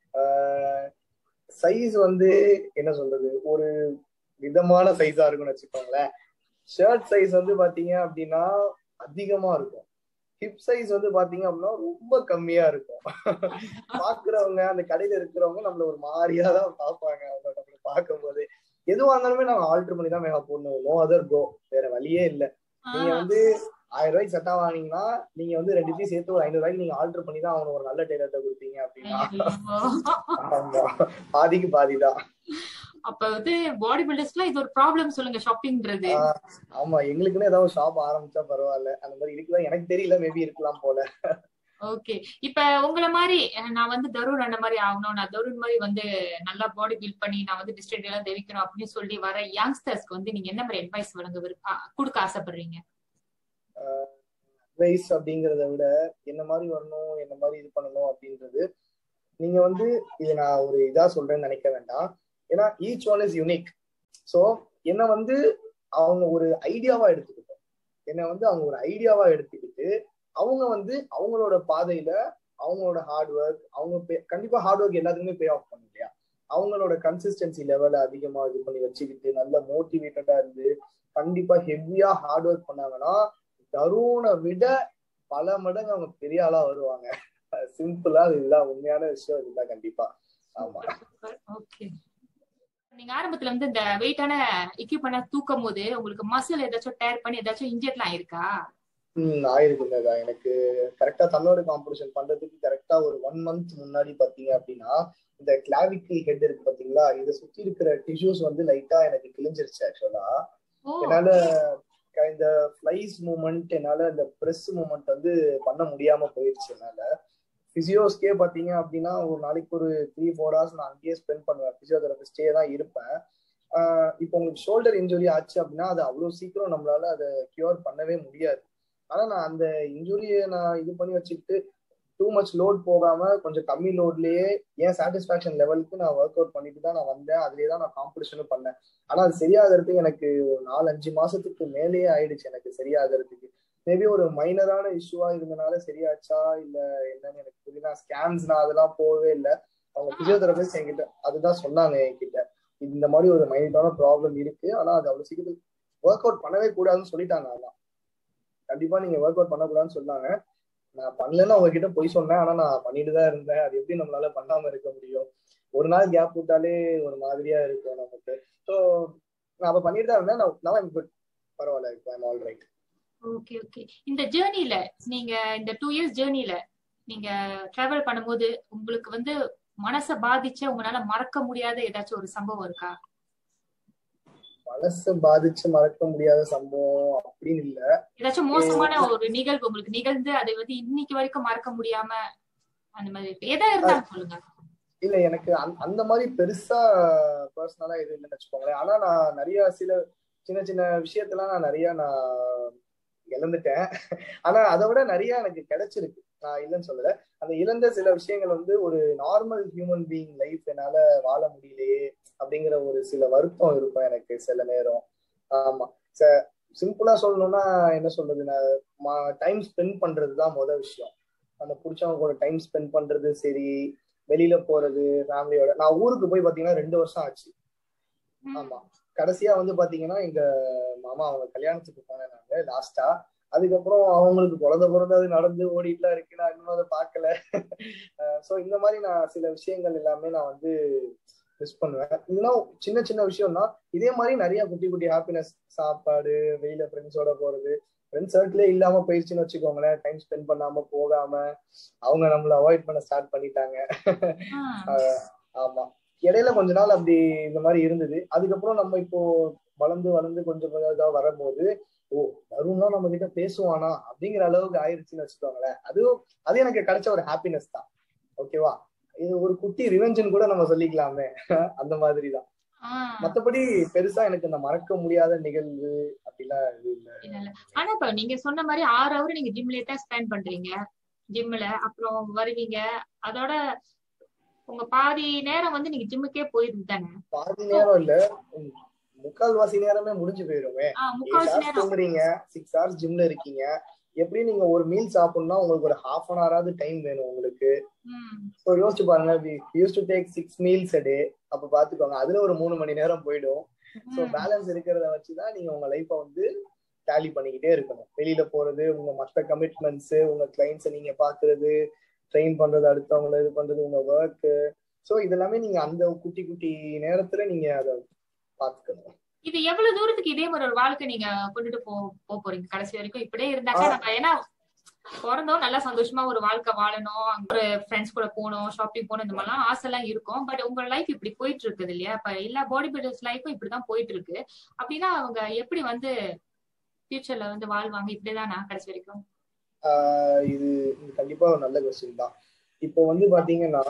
சைஸ் வந்து என்ன சொல்றது ஒரு விதமான சைஸா இருக்கும்னு வச்சுக்கோங்களேன் ஷர்ட் சைஸ் வந்து பாத்தீங்க அப்படின்னா அதிகமா இருக்கும் ஹிப் சைஸ் வந்து பாத்தீங்க அப்படின்னா ரொம்ப கம்மியா இருக்கும் பாக்குறவங்க அந்த கடையில இருக்கிறவங்க நம்மள ஒரு மாதிரியா தான் பார்ப்பாங்க அவங்க நம்மள பார்க்கும் போது எதுவா இருந்தாலுமே நாங்க ஆல்டர் பண்ணி தான் மேக்கப் போடணும் நோ அதர் கோ வேற வழியே இல்ல நீங்க வந்து ஆயிரம் ரூபாய்க்கு சட்டா வாங்கினீங்கன்னா நீங்க வந்து ரெண்டுத்தையும் சேர்த்து ஒரு ஐநூறு ரூபாய்க்கு நீங்க ஆல்டர் பண்ணி தான் அவனுக்கு ஒரு நல்ல டெய்லர்ட்ட கொடுத்தீங்க அப்படின்னா ஆமா பாதிக்கு பாதிதான் அப்ப வந்து பாடி பில்டர்ஸ்ல இது ஒரு ப்ராப்ளம் சொல்லுங்க ஷாப்பிங்ன்றது ஆஹ் ஆமா எங்களுக்குன்னு ஏதாவது ஷாப் ஆரம்பிச்சா பரவாயில்ல அந்த மாதிரி இருக்குதா எனக்கு தெரியல மேபி இருக்கலாம் போல ஓகே இப்ப உங்கள மாதிரி அஹ், நான் வந்து தருண் அந்த மாதிரி ஆகணும் நான் தருண் மாதிரி வந்து நல்லா பாடி பில்ட் பண்ணி நான் வந்து டிஸ்ட்ரிக்ட் எல்லாம் தெரிவிக்கணும் அப்படின்னு சொல்லி வர யங்ஸ்டர்ஸ்க்கு வந்து நீங்க என்ன மாதிரி அட்வைஸ் வழங்க விருப்ப கொடுக்க ஆசைப்படுறீங்க அட்வைஸ் அப்படிங்கறத விட என்ன மாதிரி வரணும் என்ன மாதிரி இது பண்ணணும் அப்படின்றது நீங்க வந்து இது நான் ஒரு இதா சொல்றேன்னு நினைக்க வேண்டாம் ஏன்னா each one is unique so என்ன வந்து அவங்க ஒரு ஐடியாவா எடுத்துக்கிட்டோம் என்ன வந்து அவங்க ஒரு ஐடியாவா எடுத்துக்கிட்டு அவங்க வந்து அவங்களோட பாதையில அவங்களோட ஹார்ட் ஒர்க் அவங்க pay- கண்டிப்பா ஹார்ட் ஒர்க் எல்லாத்துக்குமே பே ஆஃப் பண்ணும் இல்லையா அவங்களோட கன்சிஸ்டன்சி லெவலை அதிகமா இது பண்ணி வச்சுக்கிட்டு நல்ல மோட்டிவேட்டடா இருந்து கண்டிப்பா ஹெவியா ஹார்ட் ஒர்க் பண்ணாங்கன்னா தருணை விட பல மடங்கு அவங்க பெரிய ஆளா வருவாங்க சிம்பிளா இதுதான் உண்மையான விஷயம் இதுதான் கண்டிப்பா ஆமா ஓகே நீங்க ஆரம்பத்துல வந்து இந்த வெயிட்டான எக்யூப்மெண்ட் தூக்கும் போது உங்களுக்கு மசில் ஏதாச்சும் டயர் பண்ணி ஏதாச்சும் இன்ஜெக்ட்லாம் இருக்கா ம் ஆயிருக்குங்கக்கா எனக்கு கரெக்டா தமிழோட காம்படிஷன் பண்றதுக்கு கரெக்டா ஒரு ஒன் மந்த் முன்னாடி பாத்தீங்க அப்படின்னா இந்த கிளாவிக்கல் ஹெட் இருக்கு பாத்தீங்களா இதை சுத்தி இருக்கிற டிஷ்யூஸ் வந்து லைட்டா எனக்கு கிழிஞ்சிருச்சு ஆக்சுவலா ஓ என்னால க- இந்த ஃபிளைஸ் மூமெண்ட் என்னால இந்த பிரஸ் மூமெண்ட் வந்து பண்ண முடியாம போயிடுச்சு என்னால பிசியோஸ்க்கே பாத்தீங்க அப்படின்னா ஒரு நாளைக்கு ஒரு த்ரீ ஃபோர் ஹவர்ஸ் நான் அங்கேயே ஸ்பெண்ட் பண்ணுவேன் பிசியோதெரபிஸ்டே தான் இருப்பேன் ஆஹ் இப்போ உங்களுக்கு ஷோல்டர் இன்ஜுரி ஆச்சு அப்படின்னா அது அவ்வளவு சீக்கிரம் நம்மளால அதை கியூர் பண்ணவே முடியாது ஆனா நான் அந்த இன்ஜுரியை நான் இது பண்ணி வச்சுக்கிட்டு டூ மச் லோட் போகாம கொஞ்சம் கம்மி லோட்லயே என் சாட்டிஸ்பாக்சன் லெவலுக்கு நான் ஒர்க் அவுட் பண்ணிட்டு தான் நான் வந்தேன் அதுலயே தான் நான் காம்படிஷனும் பண்ணேன் ஆனா அது சரியாகிறதுக்கு எனக்கு ஒரு நாலு அஞ்சு மாசத்துக்கு மேலேயே ஆயிடுச்சு எனக்கு சரியாகிறதுக்கு மேபி ஒரு மைனரான இஷ்யூவா இருந்தனால சரியாச்சா இல்ல என்னன்னு எனக்கு புரியல ஸ்கேன்ஸ் நான் அதெல்லாம் போகவே இல்லை அவங்க பிசியோதெரபிஸ்ட் என்கிட்ட அதுதான் சொன்னாங்க என்கிட்ட இந்த மாதிரி ஒரு மைனரான ப்ராப்ளம் இருக்கு ஆனா அது அவ்வளவு சீக்கிரம் ஒர்க் அவுட் பண்ணவே கூடாதுன்னு சொல்லிட்டாங்க அதான் கண்டிப்பா நீங்க ஒர்க் அவுட் பண்ணக்கூடாதுன்னு சொன்னாங்க நான் பண்ணலன்னு அவங்க கிட்ட போய் சொன்னேன் ஆனா நான் பண்ணிட்டு தான் இருந்தேன் அது எப்படி நம்மளால பண்ணாம இருக்க முடியும் ஒரு நாள் கேப் விட்டாலே ஒரு மாதிரியா இருக்கும் நமக்கு ஸோ நான் அப்ப பண்ணிட்டு தான் இருந்தேன் நான் நான் குட் பரவாயில்ல இப்போ I'm all right okay okay இந்த ஜேர்னில நீங்க இந்த டூ இயர்ஸ் ஜேர்னில நீங்க டிராவல் பண்ணும்போது உங்களுக்கு வந்து மனச பாதிச்ச உங்களால மறக்க முடியாத ஏதாச்சும் ஒரு சம்பவம் இருக்கா மனசு பாதிச்சு மறக்க முடியாத சம்பவம் அப்படின்னு இல்ல ஏதாச்சும் மோசமான ஒரு நிகழ்வு உங்களுக்கு நிகழ்ந்து அதை வந்து இன்னைக்கு வரைக்கும் மறக்க முடியாம அந்த மாதிரி இருக்கு எதா இருந்தாலும் சொல்லுங்க இல்ல எனக்கு அந்த- அந்த மாதிரி பெருசா பர்சனலா எதுவும் இல்லைன்னு வச்சுக்கோங்களேன் ஆனா நான் நிறைய சில சின்ன சின்ன விஷயத்தெல்லாம் நான் நிறைய நான் இழந்துட்டேன் ஆனா அதை விட நிறைய எனக்கு கிடைச்சிருக்கு நான் இல்லைன்னு சொல்லல அந்த இழந்த சில விஷயங்கள் வந்து ஒரு நார்மல் ஹியூமன் பீயிங் லைஃப் என்னால வாழ முடியலையே அப்படிங்கிற ஒரு சில வருத்தம் இருக்கும் எனக்கு சில நேரம் ஆமா சிம்பிளா சொல்லணும்னா என்ன சொல்றது நான் டைம் ஸ்பெண்ட் பண்றது தான் முதல் விஷயம் நம்ம பிடிச்சவங்க கூட டைம் ஸ்பெண்ட் பண்றது சரி வெளியில போறது ஃபேமிலியோட நான் ஊருக்கு போய் பாத்தீங்கன்னா ரெண்டு வருஷம் ஆச்சு ஆமா கடைசியா வந்து பாத்தீங்கன்னா எங்க மாமா அவங்க கல்யாணத்துக்கு போனேன் லாஸ்டா அதுக்கப்புறம் அவங்களுக்கு குழந்தை பிறந்தது நடந்து ஓடிட்டுலாம் இருக்கு நான் இன்னும் அதை பார்க்கல ஸோ இந்த மாதிரி நான் சில விஷயங்கள் எல்லாமே நான் வந்து மிஸ் பண்ணுவேன் இதெல்லாம் சின்ன சின்ன விஷயம்னா இதே மாதிரி நிறைய குட்டி குட்டி ஹாப்பினஸ் சாப்பாடு வெளியில ஃப்ரெண்ட்ஸோட போறது ஃப்ரெண்ட்ஸ் சர்க்கிளே இல்லாம போயிடுச்சுன்னு வச்சுக்கோங்களேன் டைம் ஸ்பெண்ட் பண்ணாம போகாம அவங்க நம்மள அவாய்ட் பண்ண ஸ்டார்ட் பண்ணிட்டாங்க ஆமா இடையில கொஞ்ச நாள் அப்படி இந்த மாதிரி இருந்தது அதுக்கப்புறம் நம்ம இப்போ வளர்ந்து வளர்ந்து கொஞ்சம் கொஞ்சம் இதா வரும்போது ஓ வரும்லாம் நம்ம கிட்ட பேசுவானா அப்படிங்கிற அளவுக்கு ஆயிருச்சுன்னு வச்சுக்கோங்களேன் அதுவும் அது எனக்கு கிடைச்ச ஒரு ஹாப்பினஸ் தான் ஓகேவா இது ஒரு குட்டி ரிவெஞ்சன் கூட நம்ம சொல்லிக்கலாமே அந்த மாதிரி தான் மத்தபடி பெருசா எனக்கு இந்த மறக்க முடியாத நிகழ்வு அப்படிலாம் இது இல்ல ஆனா இப்ப நீங்க சொன்ன மாதிரி ஆறு ஹவர் நீங்க ஜிம்லயே தான் ஸ்பெண்ட் பண்றீங்க ஜிம்ல அப்புறம் வருவீங்க அதோட உங்க பாதி நேரம் வந்து நீங்க ஜிம்முக்கே போயிருக்கு தானே பாதி நேரம் இல்ல முக்கால்வாசி நேரமே முடிஞ்சு போயிருமே தூங்குறீங்க சிக்ஸ் ஹவர்ஸ் ஜிம்ல இருக்கீங்க எப்படி நீங்க ஒரு மீல் சாப்பிடணும்னா உங்களுக்கு ஒரு ஹாஃப் அன் ஹவராவது டைம் வேணும் உங்களுக்கு ஸோ யோசிச்சு பாருங்க use to take six meals day அப்ப பாத்துக்கோங்க அதுல ஒரு மூணு மணி நேரம் போயிடும் ஸோ பேலன்ஸ் இருக்கிறத வச்சுதான் நீங்க உங்க லைஃப்பை வந்து டேலி பண்ணிக்கிட்டே இருக்கணும் வெளியில போறது உங்க மற்ற கமிட்மெண்ட்ஸ் உங்க கிளைண்ட்ஸை நீங்க பாக்குறது ட்ரெயின் பண்றது அடுத்தவங்களை இது பண்றது உங்க ஒர்க்கு ஸோ இதெல்லாமே நீங்க அந்த குட்டி குட்டி நேரத்துல நீங்க அதை பாத்துக்கணும் இது எவ்வளவு தூரத்துக்கு இதே மாதிரி ஒரு வாழ்க்கை நீங்க கொண்டுட்டு போ போறீங்க கடைசி வரைக்கும் இப்படியே இருந்தாக்கா நம்ம ஏன்னா பிறந்தோம் நல்லா சந்தோஷமா ஒரு வாழ்க்கை வாழணும் ஒரு ஃப்ரெண்ட்ஸ் கூட போகணும் ஷாப்பிங் போகணும் இந்த மாதிரிலாம் ஆசை எல்லாம் இருக்கும் பட் உங்க லைஃப் இப்படி போயிட்டு இருக்குது இல்லையா இப்ப எல்லா பாடி பில்டர்ஸ் லைஃபும் இப்படிதான் போயிட்டு இருக்கு அப்படின்னா அவங்க எப்படி வந்து ஃபியூச்சர்ல வந்து வாழ்வாங்க இப்படிதான் நான் கடைசி வரைக்கும் இது இது கண்டிப்பா ஒரு நல்ல கொஸ்டின் தான் இப்போ வந்து பாத்தீங்கன்னா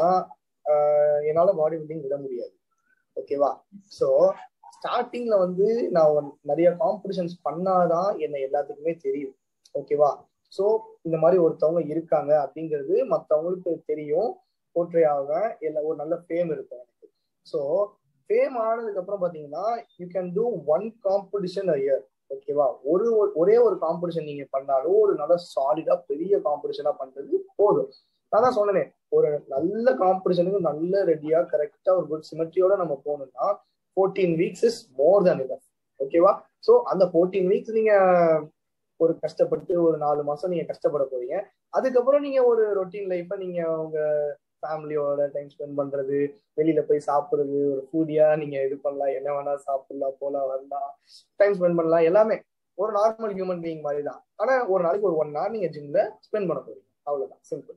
என்னால பாடி பில்டிங் விட முடியாது ஓகேவா சோ ஸ்டார்டிங்ல வந்து நான் நிறைய காம்படிஷன்ஸ் பண்ணாதான் என்ன எல்லாத்துக்குமே தெரியும் ஓகேவா சோ இந்த மாதிரி ஒருத்தவங்க இருக்காங்க அப்படிங்கிறது மத்தவங்களுக்கு தெரியும் போர்ட்ரே ஆக இல்ல ஒரு நல்ல ஃபேம் இருக்கும் எனக்கு ஸோ ஃபேம் ஆனதுக்கு அப்புறம் பாத்தீங்கன்னா you can do one competition a year ஓகேவா ஒரு ஒரே ஒரு காம்படிஷன் நீங்க பண்ணாலும் ஒரு நல்ல சாலிடா பெரிய காம்படிஷனா பண்றது போதும் நான் தான் சொன்னேன் ஒரு நல்ல காம்படிஷனுக்கு நல்ல ரெடியா கரெக்டா ஒரு குட் சிமெட்ரியோட நம்ம போகணும்னா fourteen weeks is more than enough ஓகேவா ஸோ அந்த ஃபோர்டீன் வீக்ஸ் நீங்க ஒரு கஷ்டப்பட்டு ஒரு நாலு மாசம் நீங்க கஷ்டப்பட போறீங்க அதுக்கப்புறம் நீங்க ஒரு ரொட்டீன் லைஃப்பை நீங்க உங்க ஃபேமிலியோட டைம் ஸ்பெண்ட் பண்றது வெளியில போய் சாப்பிடுறது ஒரு ஃபுடியா நீங்க இது பண்ணலாம் என்ன வேணா சாப்பிடலாம் போலாம் வரலாம் டைம் ஸ்பெண்ட் பண்ணலாம் எல்லாமே ஒரு நார்மல் ஹியூமன் பீயிங் மாதிரி தான் ஆனா ஒரு நாளைக்கு ஒரு ஒன் ஹவர் நீங்க ஜிம்ல ஸ்பெண்ட் பண்ண போறீங்க அவ்வளவுதான் சிம்பிள்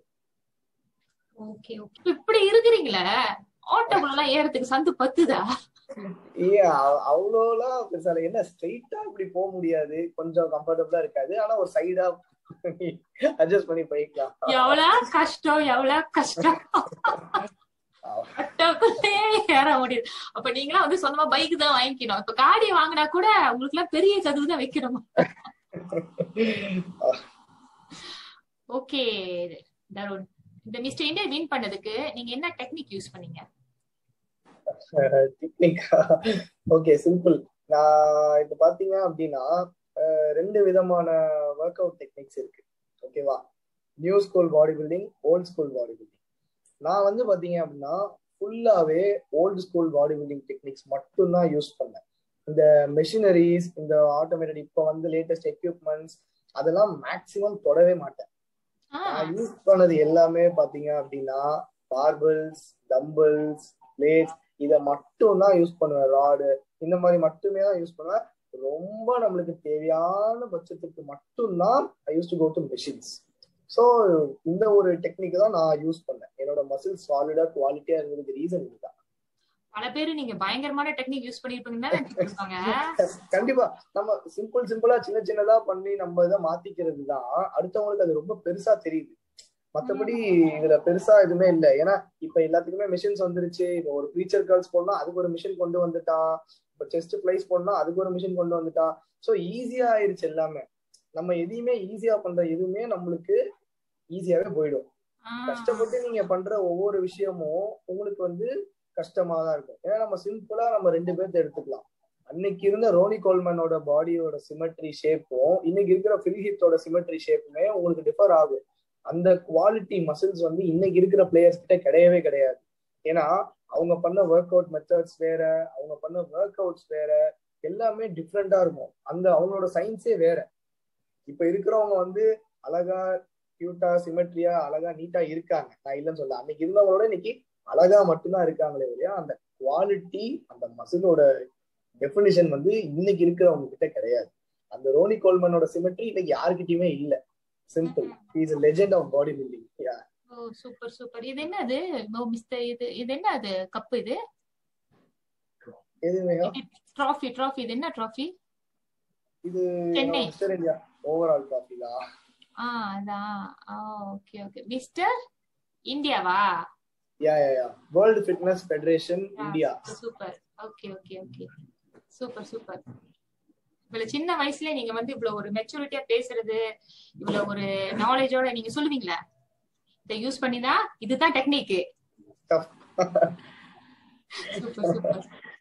ஓகே ஓகே இப்படி இருக்கிறீங்களே ஆட்டோக்குள்ள ஏறதுக்கு சந்து பத்துதா ஏ அவ்வளோலாம் பெருசா என்ன ஸ்ட்ரெயிட்டா இப்படி போக முடியாது கொஞ்சம் கம்ஃபர்டபுளா இருக்காது ஆனா ஒரு சைடா அட்ஜஸ்ட் பண்ணி போய்க்கலாம் எவ்வளவு கஷ்டம் எவ்வளவு கஷ்டம் ஏற முடியுது அப்ப நீங்களா வந்து சொந்தமா பைக் தான் வாங்கிக்கணும் இப்ப காடியை வாங்கினா கூட உங்களுக்கு எல்லாம் பெரிய கதவு தான் வைக்கணும் ஓகே தருண் இந்த மிஸ்டர் இந்தியா வின் பண்ணதுக்கு நீங்க என்ன டெக்னிக் யூஸ் பண்ணீங்க டெக்னிக்கா ஓகே சிம்பிள் நான் இப்ப பாத்தீங்க அப்படின்னா ரெண்டு விதமான ஒர்க் அவுட் டெக்னிக்ஸ் இருக்கு ஓகேவா new school body building old school body building நான் வந்து பாத்தீங்க அப்படின்னா ஃபுல்லாவே old school body building techniques மட்டும்தான் யூஸ் பண்ணேன் இந்த மெஷினரிஸ் இந்த ஆட்டோமேட்டட் இப்போ வந்து லேட்டஸ்ட் எக்யூப்மெண்ட்ஸ் அதெல்லாம் மேக்சிமம் தொடவே மாட்டேன் நான் யூஸ் பண்ணது எல்லாமே பாத்தீங்க அப்படின்னா பார்பிள்ஸ் டம்பிள்ஸ் பிளேட்ஸ் இதை மட்டும் தான் யூஸ் பண்ணுவேன் ராடு இந்த மாதிரி மட்டுமே தான் யூஸ் பண்ணுவேன் ரொம்ப நம்மளுக்கு தேவையான பட்சத்துக்கு மட்டும்தான் I use to go to machines so இந்த ஒரு டெக்னிக் தான் நான் யூஸ் பண்ணேன் என்னோட மசில் சாலிடா குவாலிட்டியா இருந்ததுக்கு ரீசன் இதுதான் பல பேரு நீங்க பயங்கரமான டெக்னிக் யூஸ் பண்ணிருப்பீங்கன்னா கண்டிப்பா நம்ம சிம்பிள் சிம்பிளா சின்ன சின்னதா பண்ணி நம்ம இதை மாத்திக்கிறது தான் அடுத்தவங்களுக்கு அது ரொம்ப பெருசா தெரியுது மத்தபடி இதுல பெருசா எதுவுமே இல்ல ஏன்னா இப்ப எல்லாத்துக்குமே மிஷின்ஸ் வந்துருச்சு இப்ப ஒரு ஃபீச்சர் கேர்ள்ஸ் போடணும் அதுக்கு ஒரு மிஷின் கொண்டு வந்துட்டான் இப்ப செஸ்ட் பிளைஸ் போடணும் அதுக்கு ஒரு மிஷின் கொண்டு வந்துட்டான் சோ ஈஸியா ஆயிருச்சு எல்லாமே நம்ம எதையுமே ஈஸியா பண்ற எதுவுமே நம்மளுக்கு ஈஸியாவே போயிடும் கஷ்டப்பட்டு நீங்க பண்ற ஒவ்வொரு விஷயமும் உங்களுக்கு வந்து கஷ்டமா தான் இருக்கும் ஏன்னா நம்ம சிம்பிளா நம்ம ரெண்டு பேர்த்த எடுத்துக்கலாம் அன்னைக்கு இருந்த ரோனி கோல்மனோட பாடியோட சிமெட்ரி ஷேப்பும் இன்னைக்கு இருக்கிற ஃபில்ஹித்தோட சிமெட்ரி ஷேப்புமே உங்களுக்கு டிஃபர் ஆகும் அந்த குவாலிட்டி மசில்ஸ் வந்து இன்னைக்கு இருக்கிற பிளேயர்ஸ் கிட்ட கிடையவே கிடையாது ஏன்னா அவங்க பண்ண ஒர்க் அவுட் மெத்தட்ஸ் வேற அவங்க பண்ண ஒர்க் அவுட்ஸ் வேற எல்லாமே டிஃப்ரெண்டா இருக்கும் அந்த அவங்களோட சயின்ஸே வேற இப்ப இருக்கிறவங்க வந்து அழகா கியூட்டா சிமெட்ரியா அழகா நீட்டா இருக்காங்க நான் இல்லைன்னு சொல்ல அன்னைக்கு இருந்தவங்களோட இன்னைக்கு அழகா மட்டும்தான் இருக்காங்களே இல்லையா அந்த குவாலிட்டி அந்த மசிலோட டெபினிஷன் வந்து இன்னைக்கு இருக்கிறவங்க கிட்ட கிடையாது அந்த ரோனி கோல்மனோட சிமெட்ரி இன்னைக்கு யாருக்கிட்டயுமே இல்ல simple is legend of body building oh super super இது என்னது ஓ மிஸ்டர் இது இது என்ன அது கப் இது எதுவுமே ட்ராஃபி ட்ராஃபி இது என்ன ட்ராஃபி இது சென்னை. மிஸ்டர் இந்தியா ஓவரால் காஃபிலா ஆ அதான் ஓகே ஓகே மிஸ்டர் இந்தியாவா yeah yeah yeah world fitness federation India super okay okay okay super super இவ்வளவு சின்ன வயசுல நீங்க வந்து இவ்வளவு ஒரு மெச்சூரிட்டியா பேசுறது இவ்வளவு ஒரு நாலேஜோட நீங்க சொல்லுவீங்களா இதை யூஸ் பண்ணிதான் இதுதான் technique super super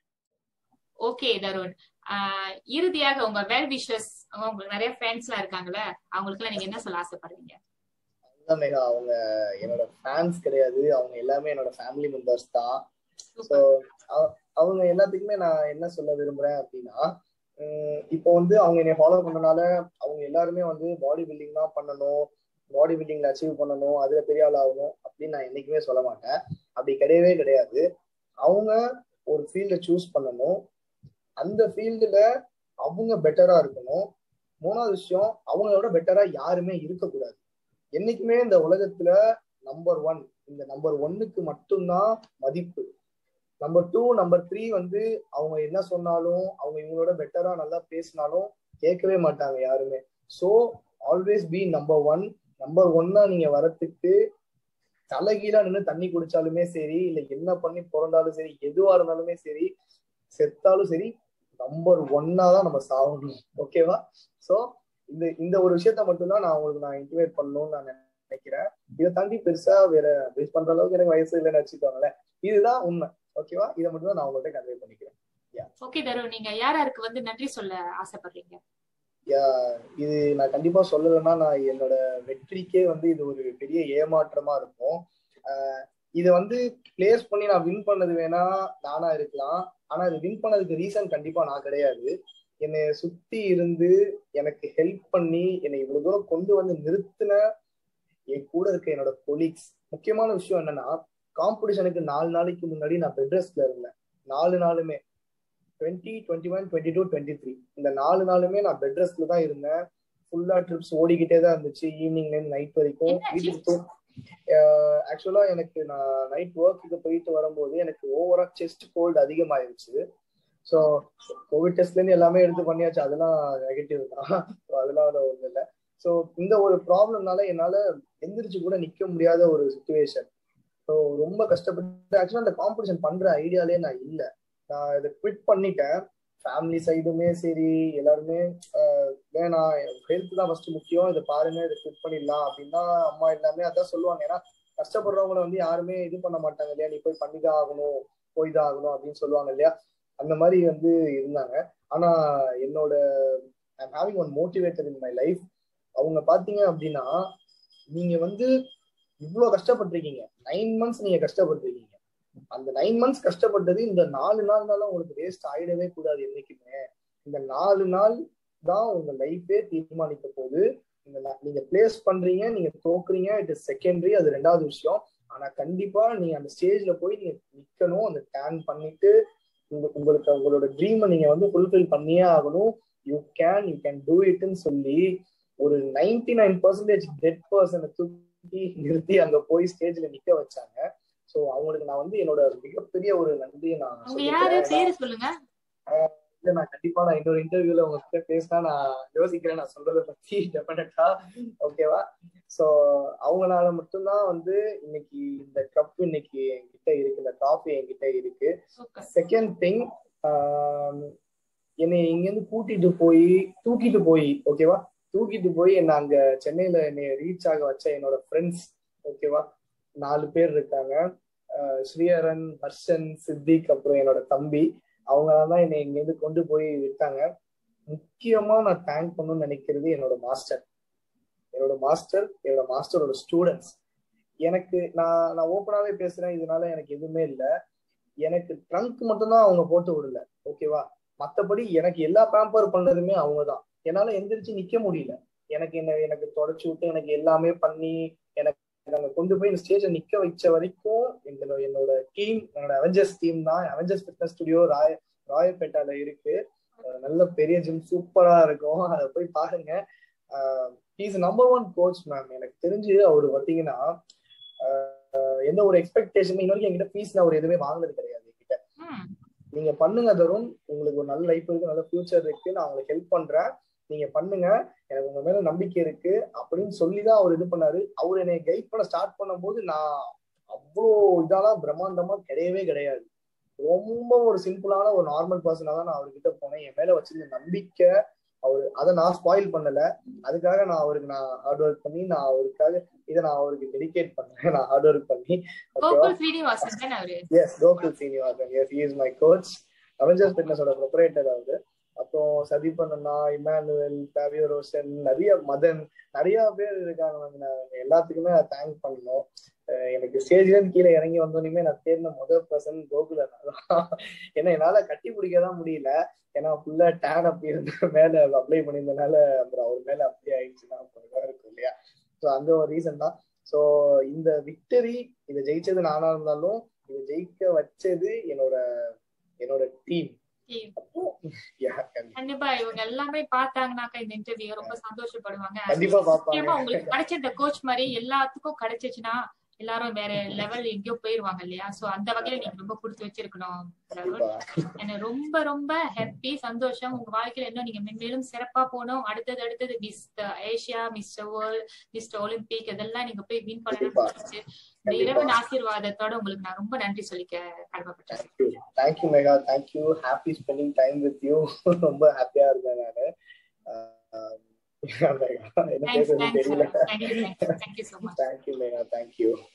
okay Tarun ஆஹ் இறுதியாக உங்க வெல் விஷஸ் உங்களுக்கு நிறைய ஃப்ரெண்ட்ஸ் எல்லாம் இருக்காங்கல்ல அவங்களுக்கு எல்லாம் நீங்க என்ன சொல்ல ஆசைப்படுறீங்க அதுதான் மேகா அவங்க என்னோட ஃபேன்ஸ் கிடையாது அவங்க எல்லாமே என்னோட ஃபேமிலி மெம்பர்ஸ் தான் ஸோ சூப்பர் அவங்க எல்லாத்துக்குமே நான் என்ன சொல்ல விரும்புறேன் அப்படின்னா உம் இப்போ வந்து அவங்க என்னை ஃபாலோ பண்ணனால அவங்க எல்லாருமே வந்து பாடி பில்டிங் தான் பண்ணணும் பாடி பில்டிங்ல அச்சீவ் பண்ணணும் அதுல பெரிய ஆள் ஆகணும் அப்படின்னு நான் என்னைக்குமே சொல்ல மாட்டேன் அப்படி கிடையவே கிடையாது அவங்க ஒரு ஃபீல்டை சூஸ் பண்ணணும் அந்த ஃபீல்டுல அவங்க பெட்டரா இருக்கணும் மூணாவது விஷயம் அவங்களோட பெட்டரா யாருமே இருக்கக்கூடாது என்னைக்குமே இந்த உலகத்துல நம்பர் ஒன் இந்த நம்பர் ஒன்னுக்கு மட்டும்தான் மதிப்பு நம்பர் டூ நம்பர் த்ரீ வந்து அவங்க என்ன சொன்னாலும் அவங்க இவங்களோட பெட்டரா நல்லா பேசினாலும் கேட்கவே மாட்டாங்க யாருமே so always be number one number ஒன்னா நீங்க வரத்துக்கு தலைகீழா நின்று தண்ணி குடிச்சாலுமே சரி இல்ல என்ன பண்ணி பிறந்தாலும் சரி எதுவா இருந்தாலுமே சரி செத்தாலும் சரி நம்பர் ஒன்னா தான் நம்ம சாகணும் ஓகேவா சோ இந்த இந்த ஒரு விஷயத்த மட்டும்தான் நான் உங்களுக்கு நான் இன்டிமேட் பண்ணணும்னு நான் நினைக்கிறேன் இதை தாண்டி பெருசா வேற பேஸ் பண்ற அளவுக்கு எனக்கு வயசு இல்லைன்னு வச்சுக்கோங்களேன் இதுதான் உண்மை ஓகேவா இதை மட்டும் தான் நான் உங்கள்கிட்ட கன்வே பண்ணிக்கிறேன் ஓகே தருண் நீங்க யார் யாருக்கு வந்து நன்றி சொல்ல ஆசைப்படுறீங்க இது நான் கண்டிப்பா சொல்லலைன்னா நான் என்னோட வெற்றிக்கே வந்து இது ஒரு பெரிய ஏமாற்றமா இருக்கும் ஆஹ் இதை வந்து பிளேஸ் பண்ணி நான் வின் பண்ணது வேணா நானா இருக்கலாம் ஆனா இது வின் பண்ணதுக்கு ரீசன் கண்டிப்பா நான் கிடையாது என்னை சுத்தி இருந்து எனக்கு ஹெல்ப் பண்ணி என்னை இவ்வளவு தூரம் கொண்டு வந்து நிறுத்தின என் கூட இருக்க என்னோட கொலீக்ஸ் முக்கியமான விஷயம் என்னன்னா காம்படிஷனுக்கு நாலு நாளைக்கு முன்னாடி நான் பெட் ரெஸ்ட்ல இருந்தேன் நாலு நாளுமே twenty twenty one twenty two twenty three இந்த நாலு நாளுமே நான் பெட் ரெஸ்ட்ல தான் இருந்தேன் ஃபுல்லா ட்ரிப்ஸ் ஓடிக்கிட்டே தான் இருந்துச்சு ஈவினிங்ல இருந்து நைட் வரைக்கும் என்னாச்சு? வீட்டுக்கு ஆக்சுவலா எனக்கு நான் நைட் ஒர்க்குக்கு போயிட்டு வரும்போது எனக்கு ஓவரா செஸ்ட் கோல்டு அதிகமாயிருச்சு ஸோ கோவிட் டெஸ்ட்ல இருந்து எல்லாமே எடுத்து பண்ணியாச்சு அதெல்லாம் நெகட்டிவ் தான் So அதெல்லாம் ஒன்றும் இல்லை ஸோ இந்த ஒரு ப்ராப்ளம்னால என்னால எந்திரிச்சு கூட நிக்க முடியாத ஒரு சுச்சுவேஷன் ஸோ ரொம்ப கஷ்டப்பட்டு ஆக்சுவலா அந்த காம்படிஷன் பண்ற ஐடியாலே நான் இல்லை நான் இதை குவிட் பண்ணிட்டேன் ஃபேமிலி சைடுமே சரி எல்லாருமே ஆஹ் வேணாம் ஹெல்த் தான் ஃபர்ஸ்ட் முக்கியம் இதை பாருங்க இதை குவிட் பண்ணிடலாம் அப்படின்னா அம்மா எல்லாமே அதான் சொல்லுவாங்க ஏன்னா கஷ்டப்படுறவங்கள வந்து யாருமே இது பண்ண மாட்டாங்க இல்லையா நீ போய் பண்ணிதான் ஆகணும் போய் தான் ஆகணும் அப்படின்னு சொல்லுவாங்க இல்லையா அந்த மாதிரி வந்து இருந்தாங்க ஆனா என்னோட I'm having one motivator in my life அவங்க பாத்தீங்க அப்படின்னா நீங்க வந்து இவ்வளவு கஷ்டப்பட்டிருக்கீங்க நைன் மந்த்ஸ் நீங்க கஷ்டப்பட்டிருக்கீங்க அந்த நைன் மந்த்ஸ் கஷ்டப்பட்டது இந்த நாலு நாள்னால உங்களுக்கு வேஸ்ட் ஆயிடவே கூடாது என்னைக்குமே இந்த நாலு நாள் தான் உங்க லைஃபே தீர்மானிக்க போகுது இந்த நா- நீங்க பிளேஸ் பண்றீங்க நீங்க தோக்குறீங்க இட் இஸ் செகண்டரி அது ரெண்டாவது விஷயம் ஆனா கண்டிப்பா நீங்க அந்த ஸ்டேஜ்ல போய் நீங்க நிக்கணும் அந்த டேன் பண்ணிட்டு உங்க உங்களுக்கு உங்களோட ட்ரீமை நீங்க வந்து ஃபுல்ஃபில் பண்ணியே ஆகணும் you can you can do இட்னு சொல்லி ஒரு நைன்டி நைன் பர்சன்டேஜ் டெட் பர்சனை தூக்கி நிறுத்தி அங்க போய் ஸ்டேஜ்ல நிக்க வச்சாங்க சோ அவங்களுக்கு நான் வந்து என்னோட மிகப்பெரிய ஒரு நன்றியை நான் அவங்க யாரு சொல்லிக்கிறேன் பேரு சொல்லுங்க இல்ல நான் கண்டிப்பா நான் இன்னொரு இன்டர்வியூல உங்ககிட்ட பேசினா நான் யோசிக்கிறேன் நான் சொல்றத பத்தி டெஃபினட்டா ஓகேவா சோ அவங்களால மட்டும்தான் வந்து இன்னைக்கு இந்த கப் இன்னைக்கு என்கிட்ட இருக்கு இந்த ட்ராஃபி என்கிட்ட இருக்கு சூப்பர் செகண்ட் திங் என்னை இங்க இருந்து கூட்டிட்டு போய் தூக்கிட்டு போய் ஓகேவா தூக்கிட்டு போய் என்ன அங்க சென்னையில என்னை ரீச் ஆக வச்ச என்னோட ஃப்ரெண்ட்ஸ் ஓகேவா நாலு பேர் இருக்காங்க அஹ் ஸ்ரீஹரன் ஹர்ஷன் சித்திக் அப்புறம் என்னோட தம்பி அவங்க தான் என்னை இங்கேருந்து கொண்டு போய் விட்டாங்க முக்கியமா நான் தேங்க் பண்ணணும்னு நினைக்கிறது என்னோட மாஸ்டர் என்னோட மாஸ்டர் என்னோட மாஸ்டரோட ஸ்டூடெண்ட்ஸ் எனக்கு நான் நான் ஓப்பனாவே பேசுறேன் இதனால எனக்கு எதுவுமே இல்லை எனக்கு ட்ரங்க் மட்டும்தான் அவங்க போட்டு விடல ஓகேவா மத்தபடி எனக்கு எல்லா பேம்பர் பண்ணதுமே அவங்க தான் என்னால எந்திரிச்சு நிக்க முடியல எனக்கு என்ன எனக்கு தொடச்சு விட்டு எனக்கு எல்லாமே பண்ணி எனக்கு அங்க கொண்டு போய் இந்த ஸ்டேஜ நிக்க வச்ச வரைக்கும் என்னோட என்னோட டீம் என்னோட அவெஞ்சர்ஸ் டீம் தான் அவெஞ்சர்ஸ் ஃபிட்னஸ் ஸ்டுடியோ ராய ராயப்பேட்டால இருக்கு அஹ் நல்ல பெரிய ஜிம் சூப்பரா இருக்கும் அதை போய் பாருங்க is number one coach ma'am எனக்கு தெரிஞ்சு அவர் பார்த்தீங்கன்னா அஹ் எந்த ஒரு எக்ஸ்பெக்டேஷன் இன்ன வரைக்கும் என்கிட்ட ஃபீஸ் அவர் எதுவுமே வாங்கினது கிடையாது என்கிட்ட ம், நீங்க பண்ணுங்க தருண் உங்களுக்கு ஒரு நல்ல லைஃப் இருக்கு நல்ல ஃபியூச்சர் இருக்கு நான் உங்களுக்கு ஹெல்ப் பண்றேன் நீங்க பண்ணுங்க எனக்கு உங்க மேல நம்பிக்கை இருக்கு அப்படின்னு சொல்லிதான் அவர் இது பண்ணாரு அவர் என்னை கைட் பண்ண ஸ்டார்ட் பண்ணும்போது நான் அவ்வளோ இதெல்லாம் பிரம்மாண்டமா கிடையவே கிடையாது ரொம்ப ஒரு சிம்பிளான ஒரு நார்மல் பர்சனா தான் நான் அவர்கிட்ட போனேன் என் மேல வச்சிருந்த நம்பிக்கை அவரு அதை நான் ஸ்பாயில் பண்ணல அதுக்காக நான் அவருக்கு நான் ஹார்ட் ஒர்க் பண்ணி நான் அவருக்காக இதை நான் அவருக்கு டெடிகேட் பண்றேன் நான் ஹார்ட் ஒர்க் பண்ணி ஓகேவா கோகுல் ஸ்ரீனிவாசன் தானே அவரு S Gokul Srinivasan yes is my coach Avengers ஃபிட்னஸோட ப்ரொப்ரேட்டர் அவரு அப்புறம் சதீபன் அண்ணா இமானுவல் ஃபேபியோ ரோஷன் நிறைய மதன் நிறைய பேர் இருக்காங்க வந்து நான் எல்லாத்துக்குமே நான் தேங்க் பண்ணணும் அஹ் எனக்கு ஸ்டேஜ்ல இருந்து கீழே இறங்கி வந்தோடனே நான் தேர்ந்த முதல் பர்சன் கோகுல் அண்ணா தான் ஏன்னா என்னால கட்டி பிடிக்க தான் முடியல ஏன்னா ஃபுல்லா டேன் அப்படி இருந்த மேல அப்ளை பண்ணியிருந்தனால அப்புறம் அவர் மேல அப்படி ஆயிடுச்சுன்னா அப்புறம் இதா இருக்கும் இல்லையா ஸோ அந்த ஒரு ரீசன் தான் ஸோ இந்த விக்டரி இதை ஜெயிச்சது நானா இருந்தாலும் இதை ஜெயிக்க வச்சது என்னோட என்னோட டீம் Team. அப்போ yeah, கண்டிப்பா. கண்டிப்பா இவங்க எல்லாமே பார்த்தாங்கனாக்கா இந்த இன்டர்வியூ ரொம்ப சந்தோஷப்படுவாங்க கண்டிப்பா முக்கியமா பாப்பாங்க உங்களுக்கு கிடைச்ச இந்த கோச் மாதிரி எல்லாத்துக்கும் கிடைச்சிச்சுன்னா எல்லாரும் வேற லெவல் எங்கேயோ போயிருவாங்க இல்லையா சோ அந்த வகையில நீங்க ரொம்ப கொடுத்து வச்சிருக்கணும் தருண். கண்டிப்பா எனக்கு ரொம்ப ரொம்ப ஹாப்பி சந்தோஷம் உங்க வாழ்க்கையில இன்னும் நீங்க மென்மேலும் சிறப்பா போகணும் அடுத்தது அடுத்தது Miss Asia Mister World Mister Olympic இதெல்லாம் நீங்க போய் வின் கண்டிப்பா. பண்ணணும் இந்த இரவன் ஆசீர்வாதத்தோட உங்களுக்கு நான் ரொம்ப நன்றி சொல்லிக்க கடமைப்பட்டேன் thank you thank you Megha thank you happy spending time with you ரொம்ப ஹாப்பியா இருந்தேன் நானு ஆஹ் என்ன தேங்க்ஸ் பேசுறது தேங்க்ஸ் தெரியல thank you thank you thank you so much thank you Megha thank you